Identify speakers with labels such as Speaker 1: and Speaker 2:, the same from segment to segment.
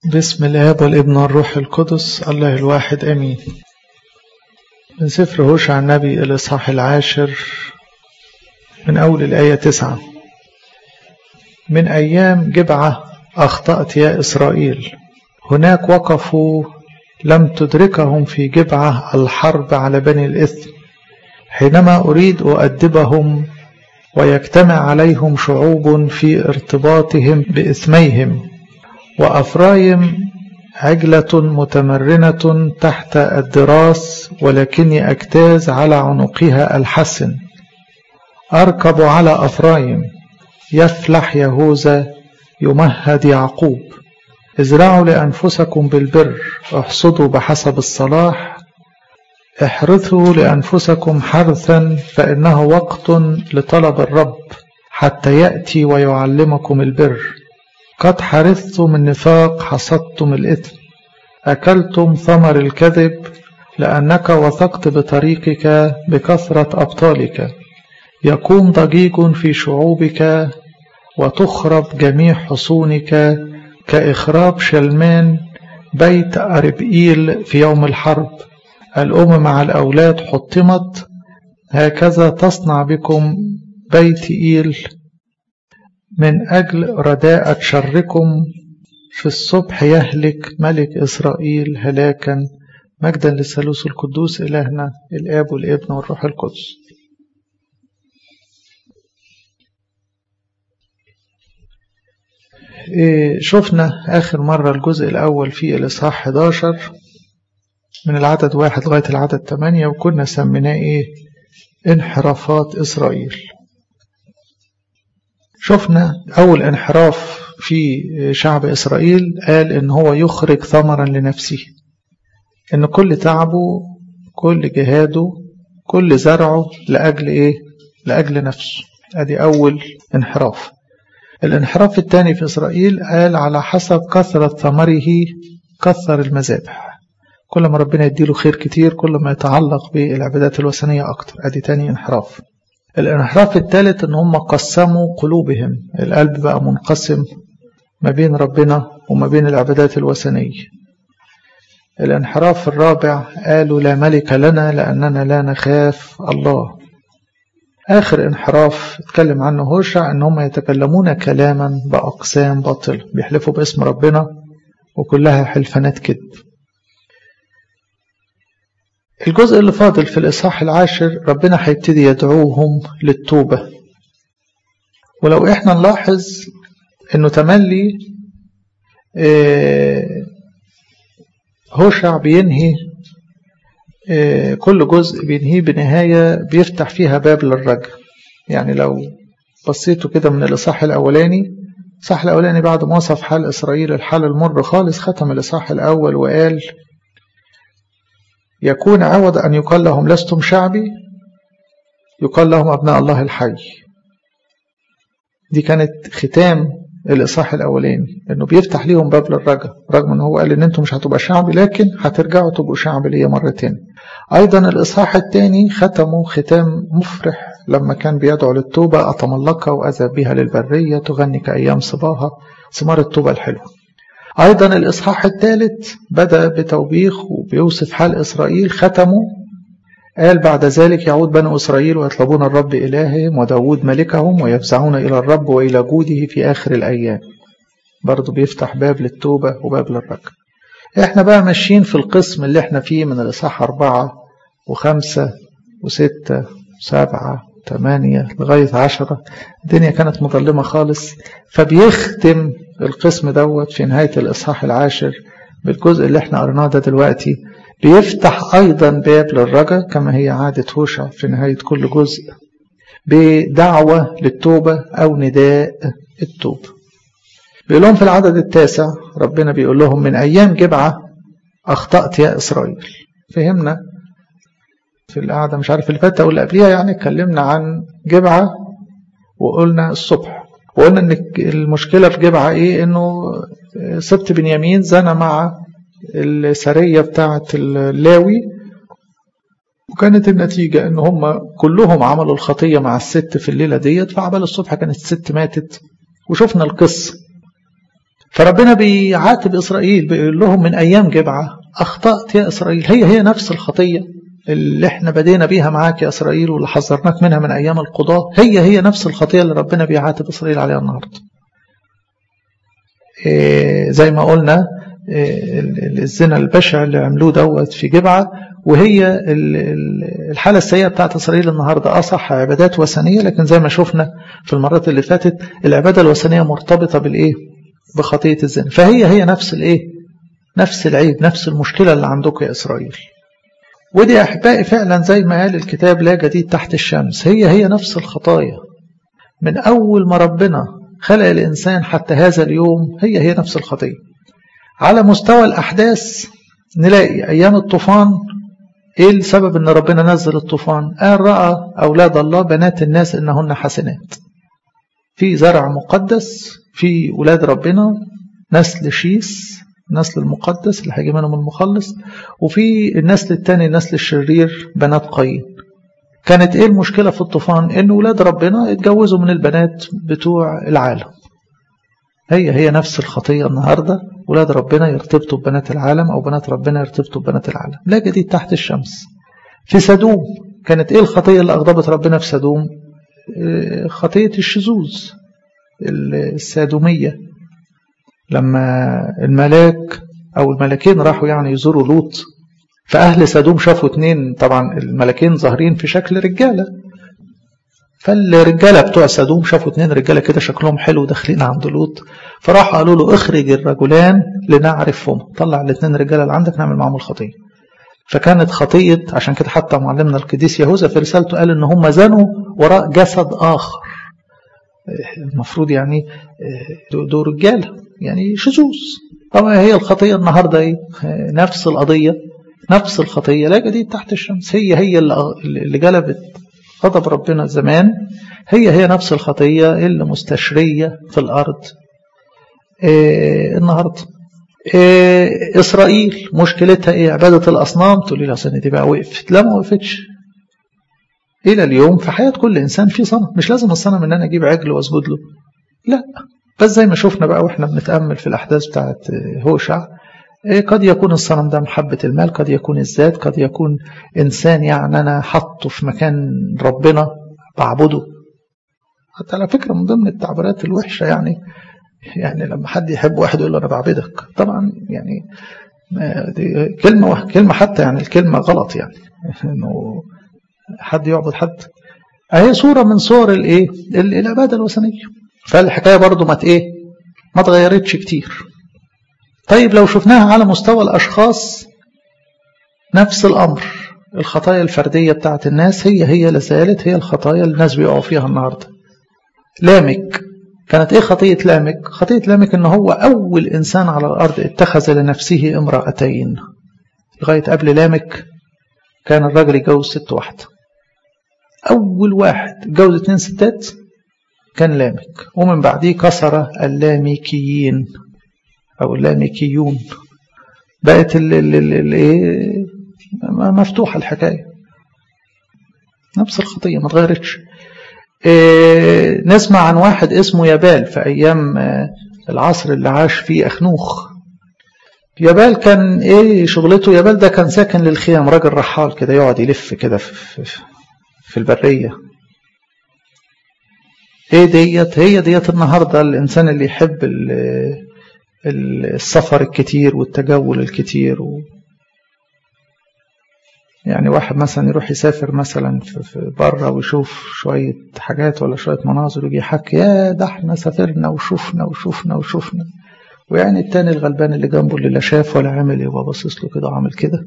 Speaker 1: باسم الآب والابن والروح القدس الله الواحد أمين من سفر هوشع النبي الإصحاح العاشر من أول الآية تسعة من أيام جبعة أخطأت يا إسرائيل هناك وقفوا لم تدركهم في جبعة الحرب على بني الإثم حينما أريد أؤدبهم ويجتمع عليهم شعوب في ارتباطهم بإثميهم وأفرايم عجلة متمرنة تحت الدراس ولكني أجتاز على عنقها الحسن أركب على أفرايم يفلح يهوذا يمهد يعقوب ازرعوا لأنفسكم بالبر احصدوا بحسب الصلاح احرثوا لأنفسكم حرثا فإنه وقت لطلب الرب حتى يأتي ويعلمكم البر قد حرثتم النفاق حصدتم الإثم أكلتم ثمر الكذب لأنك وثقت بطريقك بكثرة أبطالك يكون ضجيج في شعوبك وتخرب جميع حصونك كإخراب شلمان بيت أربئيل في يوم الحرب الأم مع الأولاد حطمت هكذا تصنع بكم بيت إيل من أجل رداءة شركم في الصبح يهلك ملك إسرائيل هلاكا مجدا للثالوث القدوس إلهنا الآب والابن والروح القدس شفنا آخر مرة الجزء الأول في الإصحاح 11 من العدد واحد لغاية العدد 8 وكنا سميناه إيه انحرافات إسرائيل شفنا أول انحراف في شعب إسرائيل قال إن هو يخرج ثمرا لنفسه إن كل تعبه كل جهاده كل زرعه لأجل إيه لأجل نفسه أدي أول انحراف الانحراف الثاني في إسرائيل قال على حسب كثرة ثمره كثر المذابح كل ما ربنا يديله خير كتير كل ما يتعلق بالعبادات الوثنية أكتر أدي تاني انحراف الانحراف الثالث ان هم قسموا قلوبهم القلب بقى منقسم ما بين ربنا وما بين العبادات الوثنية الانحراف الرابع قالوا لا ملك لنا لأننا لا نخاف الله آخر انحراف اتكلم عنه هوشع ان هم يتكلمون كلاما بأقسام باطل بيحلفوا باسم ربنا وكلها حلفانات كذب الجزء اللي فاضل في الإصحاح العاشر ربنا هيبتدي يدعوهم للتوبة ولو احنا نلاحظ انه تملي هوشع بينهي كل جزء بينهيه بنهاية بيفتح فيها باب للرجع يعني لو بصيتوا كده من الإصحاح الأولاني الإصحاح الأولاني بعد ما وصف حال إسرائيل الحال المر خالص ختم الإصحاح الأول وقال يكون عوض أن يقال لهم لستم شعبي يقال لهم أبناء الله الحي دي كانت ختام الإصحاح الأولاني إنه بيفتح ليهم باب للرجع رغم إن هو قال إن أنتم مش هتبقى شعبي لكن هترجعوا تبقوا شعب ليا مرتين أيضا الإصحاح الثاني ختموا ختام مفرح لما كان بيدعو للتوبة أتملقها وأذهب بها للبرية تغني كأيام صباها ثمار التوبة الحلوة أيضا الإصحاح الثالث بدأ بتوبيخ وبيوصف حال إسرائيل ختموا قال بعد ذلك يعود بنو إسرائيل ويطلبون الرب إلههم وداود ملكهم ويفزعون إلى الرب وإلى جوده في آخر الأيام برضو بيفتح باب للتوبة وباب للرجع احنا بقى ماشيين في القسم اللي احنا فيه من الإصحاح أربعة وخمسة وستة وسبعة ثمانية لغاية عشرة الدنيا كانت مظلمة خالص فبيختم القسم دوت في نهاية الإصحاح العاشر بالجزء اللي احنا قرناه ده دلوقتي بيفتح أيضا باب للرجا كما هي عادة هوشع في نهاية كل جزء بدعوة للتوبة أو نداء التوبة بيقول لهم في العدد التاسع ربنا بيقول لهم من أيام جبعة أخطأت يا إسرائيل فهمنا في القعدة مش عارف اللي فاتت أو اللي قبليها يعني اتكلمنا عن جبعة وقلنا الصبح وقلنا ان المشكلة في جبعة ايه انه سبت بنيامين زنى مع السرية بتاعة اللاوي وكانت النتيجة ان هم كلهم عملوا الخطية مع الست في الليلة ديت فعبال الصبح كانت الست ماتت وشفنا القصة فربنا بيعاتب إسرائيل بيقول لهم من أيام جبعة أخطأت يا إسرائيل هي هي نفس الخطية اللي احنا بدينا بيها معاك يا إسرائيل واللي حذرناك منها من أيام القضاء هي هي نفس الخطية اللي ربنا بيعاتب إسرائيل عليها النهاردة إيه زي ما قلنا إيه الزنا البشع اللي عملوه دوت في جبعة وهي الحالة السيئة بتاعت إسرائيل النهاردة أصح عبادات وثنية لكن زي ما شفنا في المرات اللي فاتت العبادة الوثنية مرتبطة بالإيه بخطية الزنا فهي هي نفس الإيه نفس العيب نفس المشكلة اللي عندكم يا إسرائيل ودي أحبائي فعلا زي ما قال الكتاب لا جديد تحت الشمس هي هي نفس الخطايا من أول ما ربنا خلق الإنسان حتى هذا اليوم هي هي نفس الخطية على مستوى الأحداث نلاقي أيام الطوفان إيه السبب أن ربنا نزل الطوفان قال رأى أولاد الله بنات الناس إنهن حسنات في زرع مقدس في أولاد ربنا نسل شيس النسل المقدس اللي هيجي منهم المخلص وفي النسل الثاني النسل الشرير بنات قايين كانت ايه المشكله في الطوفان ان ولاد ربنا اتجوزوا من البنات بتوع العالم هي هي نفس الخطيه النهارده ولاد ربنا يرتبطوا ببنات العالم او بنات ربنا يرتبطوا ببنات العالم لا جديد تحت الشمس في سدوم كانت ايه الخطيه اللي اغضبت ربنا في سدوم خطيه الشذوذ السادوميه لما الملاك أو الملكين راحوا يعني يزوروا لوط فأهل سدوم شافوا اتنين طبعا الملكين ظاهرين في شكل رجالة فالرجالة بتوع سدوم شافوا اتنين رجالة كده شكلهم حلو داخلين عند لوط فراحوا قالوا له اخرج الرجلان لنعرفهم طلع الاتنين رجالة اللي عندك نعمل معاهم الخطية فكانت خطية عشان كده حتى معلمنا القديس يهوذا في رسالته قال ان هم زنوا وراء جسد آخر المفروض يعني دول رجاله يعني شذوذ طبعا هي الخطية النهاردة ايه نفس القضية نفس الخطية لا جديد تحت الشمس هي هي اللي جلبت غضب ربنا زمان هي هي نفس الخطية اللي مستشرية في الأرض إيه النهاردة إيه إسرائيل مشكلتها إيه عبادة الأصنام تقول لي السنة دي بقى وقفت لا ما وقفتش إلى اليوم في حياة كل إنسان في صنم مش لازم الصنم إن أنا أجيب عجل وأسجد له لا بس زي ما شفنا بقى واحنا بنتأمل في الأحداث بتاعت هوشع قد يكون الصنم ده محبة المال قد يكون الذات قد يكون إنسان يعني أنا حطه في مكان ربنا بعبده حتى على فكرة من ضمن التعبيرات الوحشة يعني يعني لما حد يحب واحد يقول له أنا بعبدك طبعا يعني دي كلمة كلمة حتى يعني الكلمة غلط يعني إنه حد يعبد حد أهي صورة من صور الإيه العبادة الوثنية فالحكاية برضو ما ايه ما اتغيرتش كتير طيب لو شفناها على مستوى الأشخاص نفس الأمر الخطايا الفردية بتاعت الناس هي هي لازالت هي الخطايا اللي الناس بيقعوا فيها النهاردة لامك كانت ايه خطية لامك خطية لامك ان هو اول انسان على الارض اتخذ لنفسه امرأتين لغاية قبل لامك كان الراجل يتجوز ست واحدة اول واحد اتجوز اتنين ستات كان لامك ومن بعديه كسر اللاميكيين أو اللاميكيون بقت ال ال ال ال مفتوحة الحكاية نفس الخطية ما اتغيرتش إيه نسمع عن واحد اسمه يبال في أيام العصر اللي عاش فيه أخنوخ يبال كان ايه شغلته يبال ده كان ساكن للخيام راجل رحال كده يقعد يلف كده في, في البرية ايه ديت هي ديت النهاردة الانسان اللي يحب السفر الكتير والتجول الكتير و يعني واحد مثلا يروح يسافر مثلا في بره ويشوف شوية حاجات ولا شوية مناظر ويجي يحكي يا ده احنا سافرنا وشوفنا وشوفنا وشوفنا ويعني التاني الغلبان اللي جنبه اللي لا شاف ولا عامل ايه وباصص له كده وعامل كده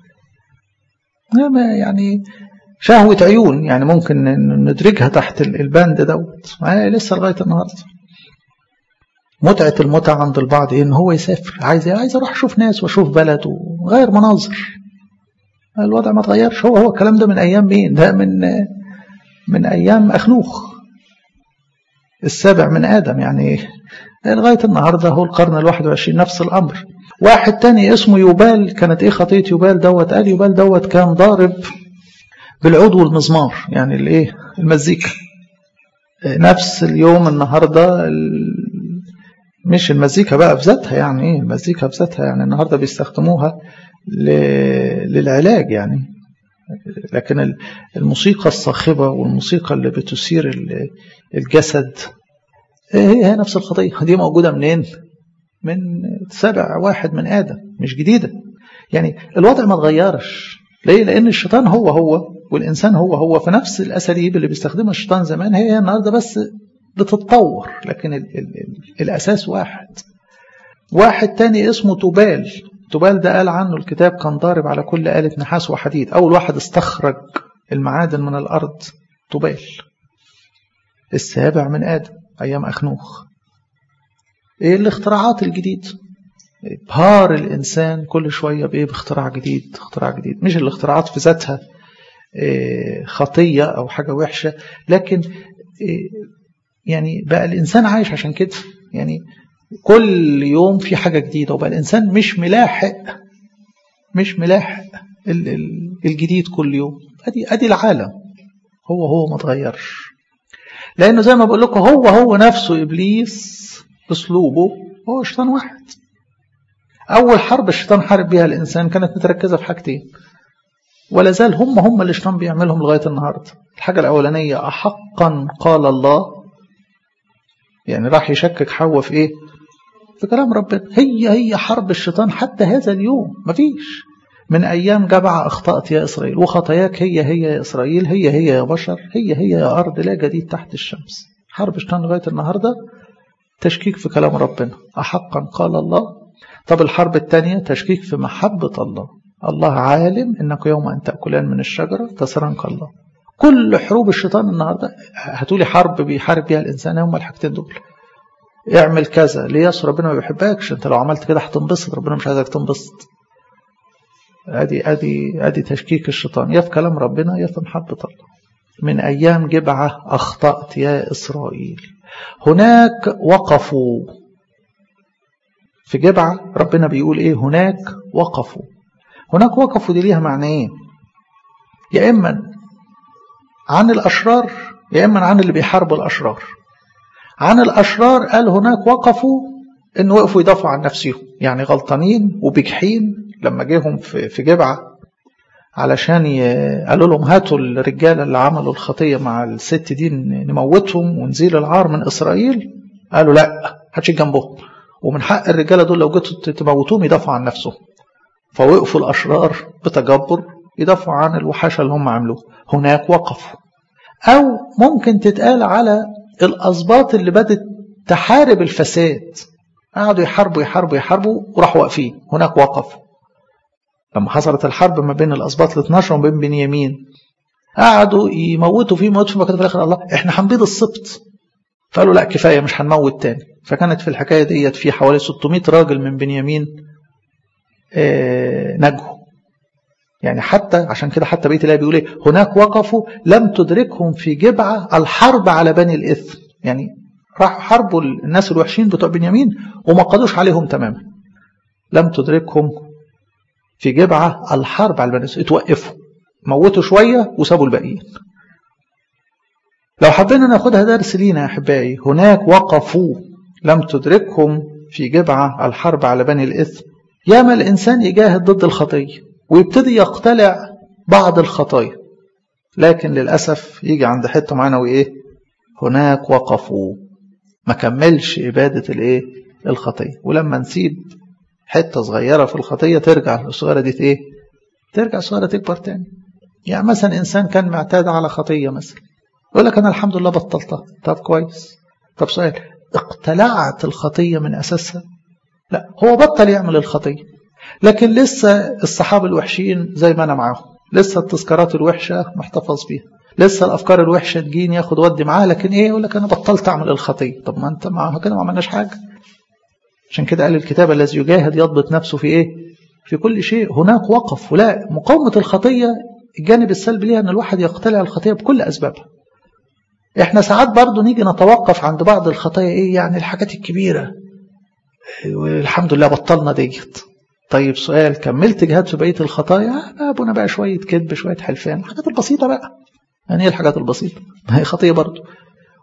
Speaker 1: يعني شهوة عيون يعني ممكن ندرجها تحت البند دوت لسه لغاية النهاردة متعة المتعة عند البعض إيه إن هو يسافر عايز عايز أروح أشوف ناس وأشوف بلد وغير مناظر الوضع ما اتغيرش هو هو الكلام ده من أيام مين ده من من أيام أخنوخ السابع من آدم يعني لغاية النهاردة هو القرن الواحد وعشرين نفس الأمر واحد تاني اسمه يوبال كانت ايه خطية يوبال دوت قال يوبال دوت كان ضارب بالعود والمزمار يعني الايه المزيكا نفس اليوم النهارده مش المزيكا بقى بذاتها يعني ايه المزيكا بذاتها يعني النهارده بيستخدموها ل... للعلاج يعني لكن الموسيقى الصاخبة والموسيقى اللي بتثير الجسد هي هي نفس القضية دي موجودة منين من سبع واحد من آدم مش جديدة يعني الوضع ما تغيرش ليه لأن الشيطان هو هو والإنسان هو هو فنفس الأساليب اللي بيستخدمها الشيطان زمان هي النهاردة بس بتتطور لكن ال ال ال الأساس واحد واحد تاني اسمه تبال تبال ده قال عنه الكتاب كان ضارب على كل آلة نحاس وحديد أول واحد استخرج المعادن من الأرض تبال السابع من آدم أيام أخنوخ إيه الاختراعات الجديدة إبهار الإنسان كل شوية بإيه باختراع جديد اختراع جديد مش الاختراعات في ذاتها إيه خطية أو حاجة وحشة لكن إيه يعني بقى الإنسان عايش عشان كده يعني كل يوم في حاجة جديدة وبقى الإنسان مش ملاحق مش ملاحق الجديد كل يوم أدي, أدي العالم هو هو ما تغيرش لأنه زي ما بقول لكم هو هو نفسه إبليس أسلوبه هو شيطان واحد أول حرب الشيطان حارب بها الإنسان كانت متركزة في حاجتين ولا زال هم هم اللي الشيطان بيعملهم لغاية النهاردة الحاجة الأولانية أحقا قال الله يعني راح يشكك حواء في إيه في كلام ربنا هي هي حرب الشيطان حتى هذا اليوم مفيش من أيام جبع أخطأت يا إسرائيل وخطاياك هي هي يا إسرائيل هي هي يا بشر هي هي يا أرض لا جديد تحت الشمس حرب الشيطان لغاية النهاردة تشكيك في كلام ربنا أحقا قال الله طب الحرب الثانية تشكيك في محبة الله الله عالم إنك يوم أن تأكلان من الشجرة تصيران كالله كل حروب الشيطان النهاردة هتقولي حرب بيحارب بيها الإنسان هم الحاجتين دول اعمل كذا ليه يا ربنا ما بيحبكش انت لو عملت كده هتنبسط ربنا مش عايزك تنبسط ادي ادي ادي تشكيك الشيطان يا في كلام ربنا يا في محبه الله من ايام جبعه اخطات يا اسرائيل هناك وقفوا في جبعه ربنا بيقول ايه هناك وقفوا هناك وقفوا دي ليها معنى ايه يا اما عن الاشرار يا اما عن اللي بيحاربوا الاشرار عن الأشرار قال هناك وقفوا إن وقفوا يدافعوا عن نفسهم يعني غلطانين وبجحين لما جيهم في, في جبعة علشان ي... قالوا لهم هاتوا الرجالة اللي عملوا الخطية مع الست دي نموتهم ونزيل العار من إسرائيل قالوا لا هاتش جنبهم ومن حق الرجالة دول لو جيتوا تموتوهم يدافعوا عن نفسهم فوقفوا الأشرار بتجبر يدافعوا عن الوحشة اللي هم عملوه هناك وقفوا أو ممكن تتقال على الأسباط اللي بدت تحارب الفساد قعدوا يحاربوا يحاربوا يحاربوا وراحوا واقفين هناك وقفوا لما حصلت الحرب ما بين الأسباط ال 12 وما بين بنيامين قعدوا يموتوا فيه موت في مكان في الآخر الله احنا هنبيض السبط فقالوا لا كفاية مش هنموت تاني فكانت في الحكاية ديت في حوالي 600 راجل من بنيامين اه نجوا يعني حتى عشان كده حتى بيت الله بيقول ايه هناك وقفوا لم تدركهم في جبعة الحرب على بني الإثم يعني راحوا حاربوا الناس الوحشين بتوع بنيامين وما قضوش عليهم تماما لم تدركهم في جبعة الحرب على بني الإثم اتوقفوا موتوا شوية وسابوا الباقيين لو حبينا ناخدها درس لينا يا أحبائي هناك وقفوا لم تدركهم في جبعة الحرب على بني الإثم ياما الإنسان يجاهد ضد الخطية ويبتدي يقتلع بعض الخطايا لكن للأسف يجي عند حتة معانا وإيه هناك وقفوا ما كملش إبادة الإيه الخطية ولما نسيب حتة صغيرة في الخطية ترجع الصغيرة دي إيه ترجع الصغيرة تكبر تاني يعني مثلا إنسان كان معتاد على خطية مثلا يقول لك أنا الحمد لله بطلتها طب كويس طب سؤال اقتلعت الخطية من أساسها لا هو بطل يعمل الخطية لكن لسه الصحابة الوحشين زي ما أنا معاهم لسه التذكارات الوحشة محتفظ بيها لسه الأفكار الوحشة تجيني ياخد ودي معاها لكن إيه يقول لك أنا بطلت أعمل الخطية طب ما أنت معاها كده ما عملناش حاجة عشان كده قال الكتاب الذي يجاهد يضبط نفسه في إيه في كل شيء هناك وقف ولا مقاومة الخطية الجانب السلبي ليها أن الواحد يقتلع الخطية بكل أسبابها احنا ساعات برضو نيجي نتوقف عند بعض الخطايا ايه يعني الحاجات الكبيرة والحمد لله بطلنا ديت طيب سؤال كملت جهاد في بقية الخطايا لا ابونا بقى شوية كذب شوية حلفان الحاجات البسيطة بقى يعني ايه الحاجات البسيطة ما هي خطية برضو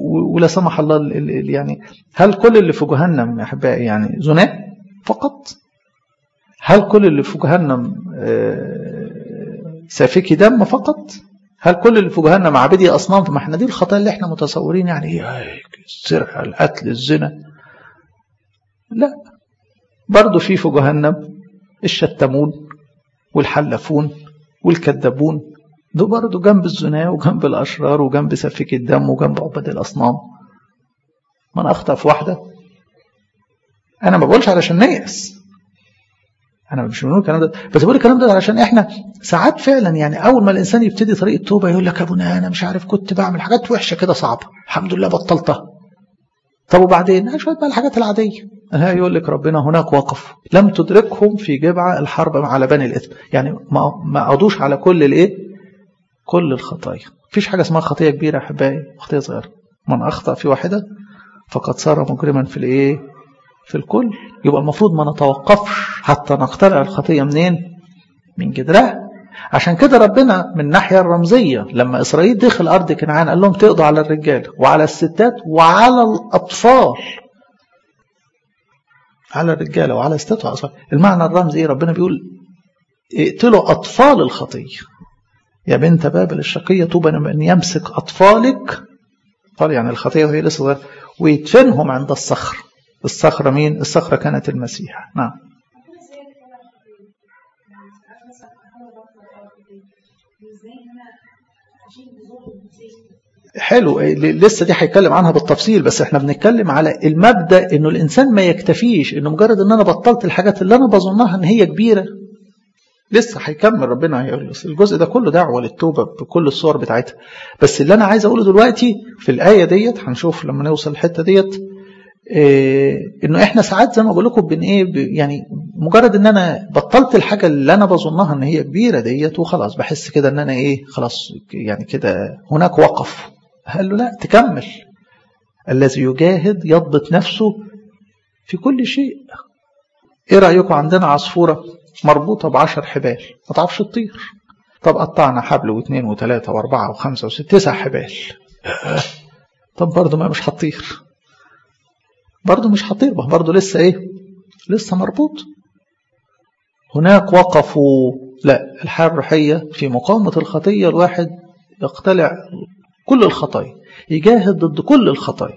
Speaker 1: ولا سمح الله ال- ال- ال- يعني هل كل اللي في جهنم يا احبائي يعني زناة فقط هل كل اللي في جهنم آه، سافكي دم فقط هل كل اللي في جهنم عابدي اصنام ما احنا دي الخطايا اللي احنا متصورين يعني ايه السرقه القتل الزنا لا برضه في في جهنم الشتمون والحلفون والكذابون دول برضه جنب الزنا وجنب الاشرار وجنب سفك الدم وجنب عباد الاصنام من اخطا في واحده انا ما بقولش علشان نيأس انا مش بقول الكلام ده بس بقول الكلام ده علشان احنا ساعات فعلا يعني اول ما الانسان يبتدي طريق التوبه يقول لك يا ابونا انا مش عارف كنت بعمل حاجات وحشه كده صعبه الحمد لله بطلتها طب وبعدين آه شويه بقى الحاجات العاديه ها يقول لك ربنا هناك وقف لم تدركهم في جبعه الحرب على بني الاثم يعني ما ما قضوش على كل الايه كل الخطايا مفيش حاجه اسمها خطيه كبيره يا احبائي خطيه صغيره من اخطا في واحده فقد صار مجرما في الايه في الكل يبقى المفروض ما نتوقفش حتى نقتلع الخطيه منين من جدرها عشان كده ربنا من الناحية الرمزية لما إسرائيل دخل أرض كنعان قال لهم تقضوا على الرجال وعلى الستات وعلى الأطفال على الرجالة وعلى الستات وعلى الأطفال المعنى الرمزي إيه ربنا بيقول اقتلوا أطفال الخطية يا بنت بابل الشقية طوبى من يمسك أطفالك أطفال يعني الخطية وهي لسه صغيرة ويدفنهم عند الصخر الصخرة مين؟ الصخرة كانت المسيح نعم حلو لسه دي هيتكلم عنها بالتفصيل بس احنا بنتكلم على المبدا انه الانسان ما يكتفيش انه مجرد ان انا بطلت الحاجات اللي انا بظنها ان هي كبيره لسه هيكمل ربنا هيقول الجزء ده كله دعوه للتوبه بكل الصور بتاعتها بس اللي انا عايز اقوله دلوقتي في الايه ديت هنشوف لما نوصل الحته ديت إيه انه احنا ساعات زي ما بقول لكم بن ايه يعني مجرد ان انا بطلت الحاجه اللي انا بظنها ان هي كبيره ديت وخلاص بحس كده ان انا ايه خلاص يعني كده هناك وقف قال له لا تكمل الذي يجاهد يضبط نفسه في كل شيء ايه رايكم عندنا عصفوره مربوطه بعشر حبال ما تعرفش تطير طب قطعنا حبل واثنين وثلاثه واربعه وخمسه وسته تسع حبال طب برضه ما مش هتطير برضه مش هطير ما برضه لسه ايه لسه مربوط هناك وقفوا لا الحياة الروحية في مقاومة الخطية الواحد يقتلع كل الخطايا يجاهد ضد كل الخطايا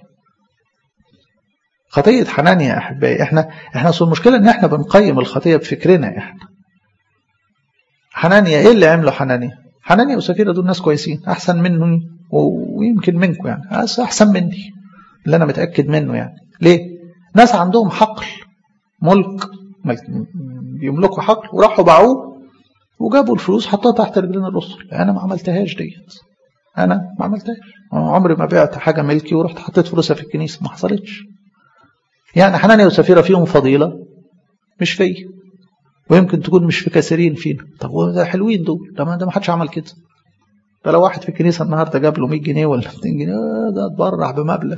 Speaker 1: خطية حنانيا يا أحبائي إحنا إحنا أصل المشكلة إن إحنا بنقيم الخطية بفكرنا إحنا حنانيا إيه اللي عمله حنانيا؟ حنانيا وسفيرة دول ناس كويسين أحسن مني ويمكن منكم يعني أحسن مني اللي أنا متأكد منه يعني ليه؟ ناس عندهم حقل ملك بيملكوا حقل وراحوا باعوه وجابوا الفلوس حطوها تحت رجلين الرسل انا ما عملتهاش ديت انا ما عملتهاش عمري ما بعت حاجه ملكي ورحت حطيت فلوسها في الكنيسه ما حصلتش يعني حنانيا وسفيره فيهم فضيله مش فيا ويمكن تكون مش في كثيرين فينا طب ده حلوين دول ده ما حدش عمل كده ده لو واحد في الكنيسه النهارده جاب له 100 جنيه ولا 200 جنيه ده اتبرع بمبلغ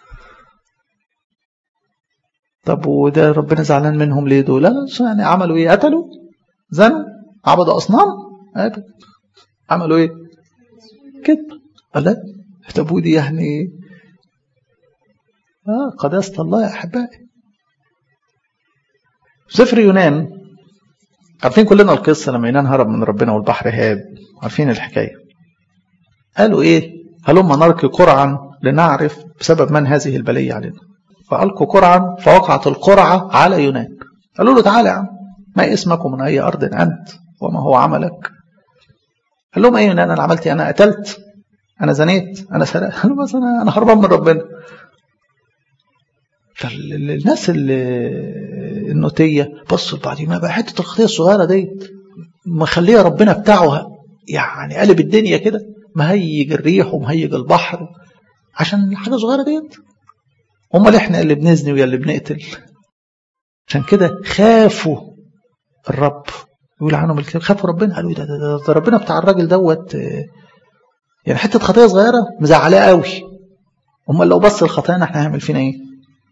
Speaker 1: طب وده ربنا زعلان منهم ليه دول يعني عملوا ايه قتلوا زنوا عبدوا اصنام ابدا عملوا ايه كذب لا طب ودي يعني ايه اه قداسه الله يا احبائي سفر يونان عارفين كلنا القصه لما يونان هرب من ربنا والبحر هاب عارفين الحكايه قالوا ايه هلما نرقي قرعا لنعرف بسبب من هذه البليه علينا فألقوا قرعا فوقعت القرعة على يونان قالوا له تعالى يا عم ما اسمك ومن أي أرض أنت وما هو عملك قال لهم أي يونان أنا عملت أنا قتلت أنا زنيت أنا سرقت قال بس أنا أنا هربان من ربنا فالناس النوتية بصوا لبعض ما بقى حتة الخطية الصغيرة ديت مخليها ربنا بتاعه يعني قلب الدنيا كده مهيج الريح ومهيج البحر عشان حاجة صغيرة ديت امال احنا اللي بنزني ويا اللي بنقتل عشان كده خافوا الرب يقول عنهم الكتاب خافوا ربنا قالوا ده, ده, ده, ده ربنا بتاع الراجل دوت يعني حته خطيه صغيره مزعلاه قوي امال لو بص الخطايا احنا هنعمل فينا ايه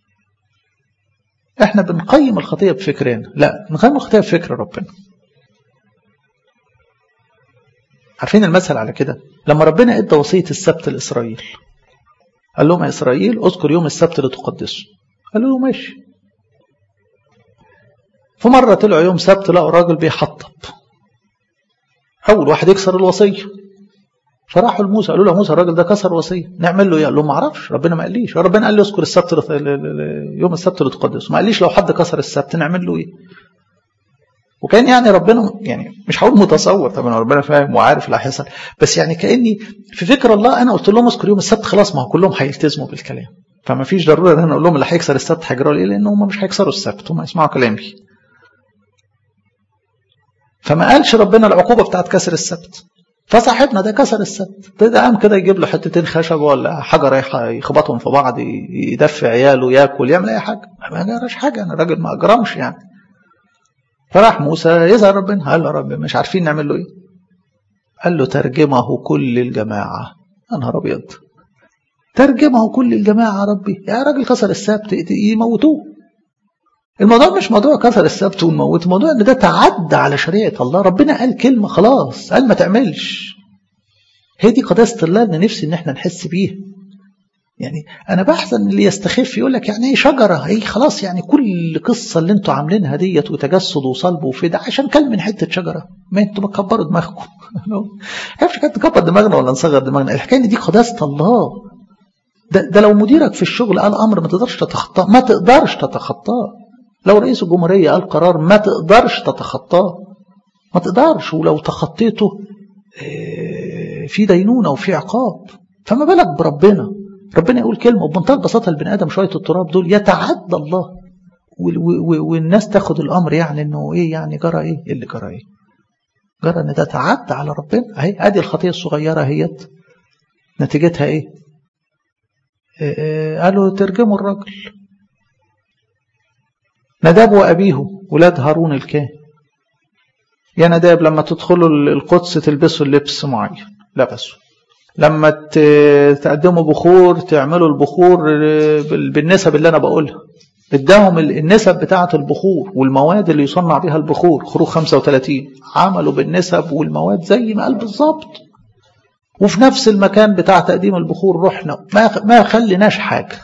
Speaker 1: احنا بنقيم الخطيه بفكرنا لا نقيم الخطيه بفكر ربنا عارفين المثل على كده لما ربنا ادى وصيه السبت لاسرائيل قال لهم يا إسرائيل اذكر يوم السبت لتقدسه قالوا له ماشي في مرة طلعوا يوم سبت لقوا راجل بيحطب أول واحد يكسر الوصية فراحوا لموسى قالوا له موسى الراجل ده كسر وصية نعمل له ايه؟ قال لهم ما اعرفش ربنا ما قاليش ربنا قال لي اذكر السبت يوم السبت لتقدسه ما قاليش لو حد كسر السبت نعمل له ايه؟ وكان يعني ربنا يعني مش هقول متصور طبعا ربنا فاهم وعارف اللي هيحصل بس يعني كاني في فكر الله انا قلت لهم اذكر يوم السبت خلاص ما هو كلهم هيلتزموا بالكلام فما فيش ضروره ان انا اقول لهم اللي هيكسر السبت هيجروا ليه لان هم مش هيكسروا السبت هم هيسمعوا كلامي فما قالش ربنا العقوبه بتاعت كسر السبت فصاحبنا ده كسر السبت ده, ده قام كده يجيب له حتتين خشب ولا حجر يخبطهم في بعض يدفي عياله ياكل يعمل اي حاجه ما جراش حاجه انا راجل ما اجرمش يعني فراح موسى يزعل ربنا قال له رب مش عارفين نعمل له ايه قال له ترجمه كل الجماعه يا نهار ابيض ترجمه كل الجماعه ربي يا راجل كسر السبت يموتوه الموضوع مش موضوع كسر السبت ونموت الموضوع ان ده تعدى على شريعه الله ربنا قال كلمه خلاص قال ما تعملش هي دي قداسه الله اللي نفسي ان احنا نحس بيها يعني انا بحزن اللي يستخف يقول لك يعني ايه شجره هي خلاص يعني كل قصه اللي انتوا عاملينها ديت وتجسد وصلب وفدا عشان كلم من حته شجره ما انتوا بتكبروا دماغكم عارفش كانت تكبر دماغنا ولا نصغر دماغنا الحكايه دي قداسه الله ده, ده لو مديرك في الشغل قال امر ما تقدرش تتخطاه ما تقدرش تتخطاه لو رئيس الجمهوريه قال قرار ما تقدرش تتخطاه ما تقدرش ولو تخطيته في دينونه وفي عقاب فما بالك بربنا ربنا يقول كلمة وبمنتهى البساطة البني آدم شوية التراب دول يتعدى الله والناس تاخد الأمر يعني إنه إيه يعني جرى إيه؟ إيه اللي جرى إيه؟ جرى إن ده تعدى على ربنا أهي أدي الخطية الصغيرة هيت نتيجتها إيه؟ إيه, إيه قالوا ترجموا الراجل نداب وأبيه ولاد هارون الكاهن يا نداب لما تدخلوا القدس تلبسوا اللبس معين لبسوا لما تقدموا بخور تعملوا البخور بالنسب اللي انا بقولها اداهم النسب بتاعه البخور والمواد اللي يصنع بها البخور خروج 35 عملوا بالنسب والمواد زي ما قال بالظبط وفي نفس المكان بتاع تقديم البخور رحنا ما ما خليناش حاجه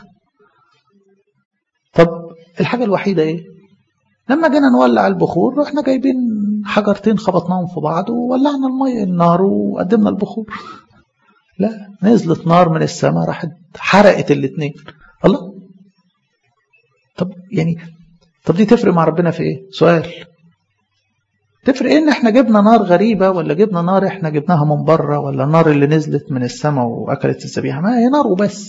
Speaker 1: طب الحاجه الوحيده ايه لما جينا نولع البخور رحنا جايبين حجرتين خبطناهم في بعض وولعنا الميه النار وقدمنا البخور لا نزلت نار من السماء راحت حرقت الاثنين الله طب يعني طب دي تفرق مع ربنا في ايه سؤال تفرق ايه ان احنا جبنا نار غريبة ولا جبنا نار احنا جبناها من بره ولا النار اللي نزلت من السماء واكلت الذبيحة ما هي نار وبس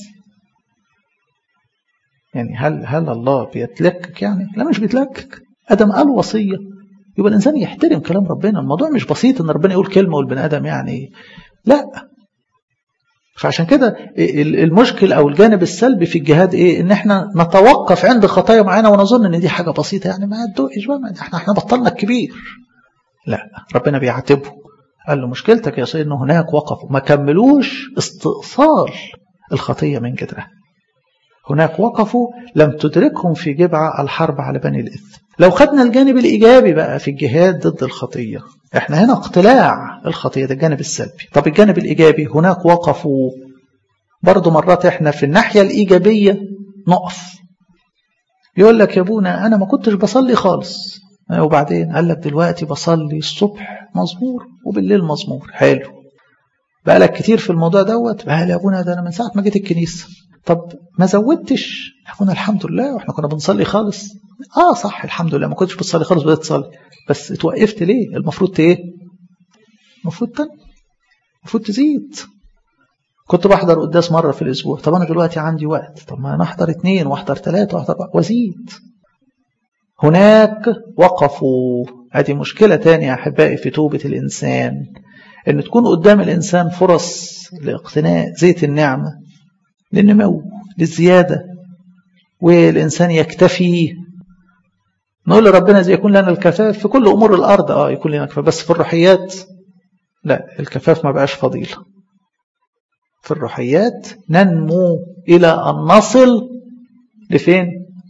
Speaker 1: يعني هل هل الله بيتلكك يعني لا مش بيتلكك ادم قال وصية يبقى الانسان يحترم كلام ربنا الموضوع مش بسيط ان ربنا يقول كلمة والبني ادم يعني لا فعشان كده المشكل او الجانب السلبي في الجهاد ايه ان احنا نتوقف عند خطايا معينه ونظن ان دي حاجه بسيطه يعني ما تدوقش بقى احنا احنا بطلنا الكبير لا ربنا بيعاتبه قال له مشكلتك يا سيدنا هناك وقفوا ما كملوش استئصال الخطيه من جدرها هناك وقفوا لم تدركهم في جبعة الحرب على بني الإثم لو خدنا الجانب الإيجابي بقى في الجهاد ضد الخطية احنا هنا اقتلاع الخطية ده الجانب السلبي طب الجانب الإيجابي هناك وقفوا برضو مرات احنا في الناحية الإيجابية نقف يقول لك يا ابونا أنا ما كنتش بصلي خالص وبعدين قال لك دلوقتي بصلي الصبح مزمور وبالليل مزمور حلو بقى لك كتير في الموضوع دوت بقى يا ابونا ده انا من ساعه ما جيت الكنيسه طب ما زودتش احنا الحمد لله واحنا كنا بنصلي خالص اه صح الحمد لله ما كنتش بتصلي خالص بدأت تصلي بس اتوقفت ليه المفروض ايه المفروض تاني المفروض تزيد كنت بحضر قداس مرة في الأسبوع طب أنا دلوقتي عندي وقت طب ما أنا أحضر اتنين وأحضر تلاتة وأحضر وأزيد هناك وقفوا هذه مشكلة تانية يا أحبائي في توبة الإنسان أن تكون قدام الإنسان فرص لاقتناء زيت النعمة للنمو للزيادة والإنسان يكتفي نقول لربنا زي يكون لنا الكفاف في كل أمور الأرض آه يكون لنا كفاف بس في الروحيات لا الكفاف ما بقاش فضيلة في الروحيات ننمو إلى أن نصل لفين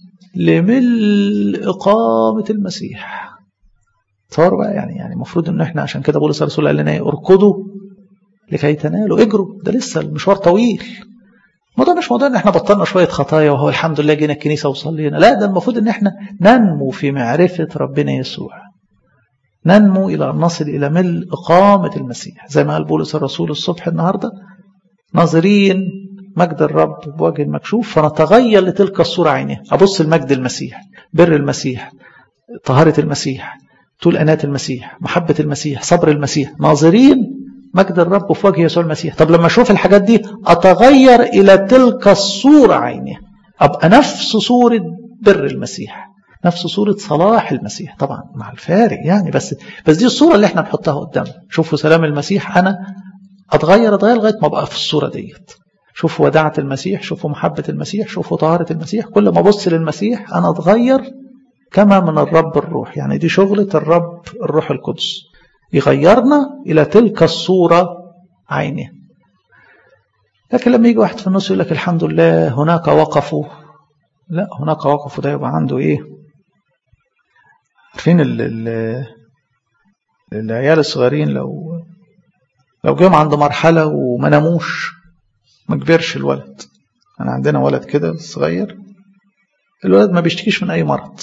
Speaker 1: لملء إقامة المسيح تصور بقى يعني يعني المفروض ان احنا عشان كده بولس الرسول قال لنا اركضوا لكي تنالوا اجروا ده لسه المشوار طويل الموضوع مش موضوع ان احنا بطلنا شويه خطايا وهو الحمد لله جينا الكنيسه وصلينا لا ده المفروض ان احنا ننمو في معرفه ربنا يسوع ننمو الى ان نصل الى ملء اقامه المسيح زي ما قال بولس الرسول الصبح النهارده ناظرين مجد الرب بوجه مكشوف فنتغير لتلك الصوره عينها ابص المجد المسيح بر المسيح طهاره المسيح طول انات المسيح محبه المسيح صبر المسيح ناظرين مجد الرب في وجه يسوع المسيح طب لما اشوف الحاجات دي اتغير الى تلك الصوره عينها ابقى نفس صوره بر المسيح نفس صورة صلاح المسيح طبعا مع الفارق يعني بس بس دي الصورة اللي احنا نحطها قدامنا شوفوا سلام المسيح انا اتغير اتغير لغاية ما ابقى في الصورة ديت شوفوا وداعة المسيح شوفوا محبة المسيح شوفوا طهارة المسيح كل ما ابص للمسيح انا اتغير كما من الرب الروح يعني دي شغلة الرب الروح القدس يغيرنا إلى تلك الصورة عينها لكن لما يجي واحد في النص يقول لك الحمد لله هناك وقفوا لا هناك وقفوا ده يبقى عنده ايه عارفين ال ال العيال الصغيرين لو لو جم عند مرحلة وما ناموش ما كبرش الولد أنا عندنا ولد كده صغير الولد ما بيشتكيش من أي مرض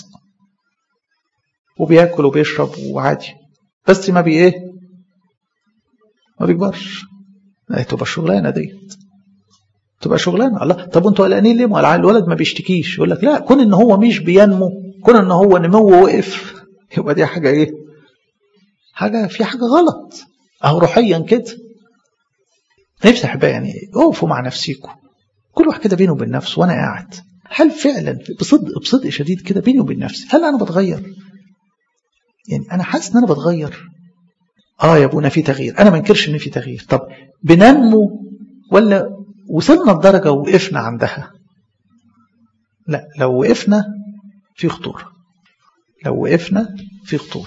Speaker 1: وبياكل وبيشرب وعادي بس ما بي ايه ما بيكبرش تبقى الشغلانه ديت تبقى شغلانه الله طب انتوا قلقانين ليه ما الولد ما بيشتكيش يقول لك لا كون ان هو مش بينمو كون ان هو نموه وقف يبقى دي حاجه ايه حاجه في حاجه غلط اهو روحيا كده نفسي احبائي يعني اقفوا مع نفسيكم كل واحد كده بينه وبين نفسه وانا قاعد هل فعلا بصدق بصدق شديد كده بيني وبين نفسي هل انا بتغير يعني انا حاسس ان انا بتغير اه يا ابونا في تغيير انا ما انكرش ان في تغيير طب بننمو ولا وصلنا لدرجه وقفنا عندها لا لو وقفنا في خطوره لو وقفنا في خطوره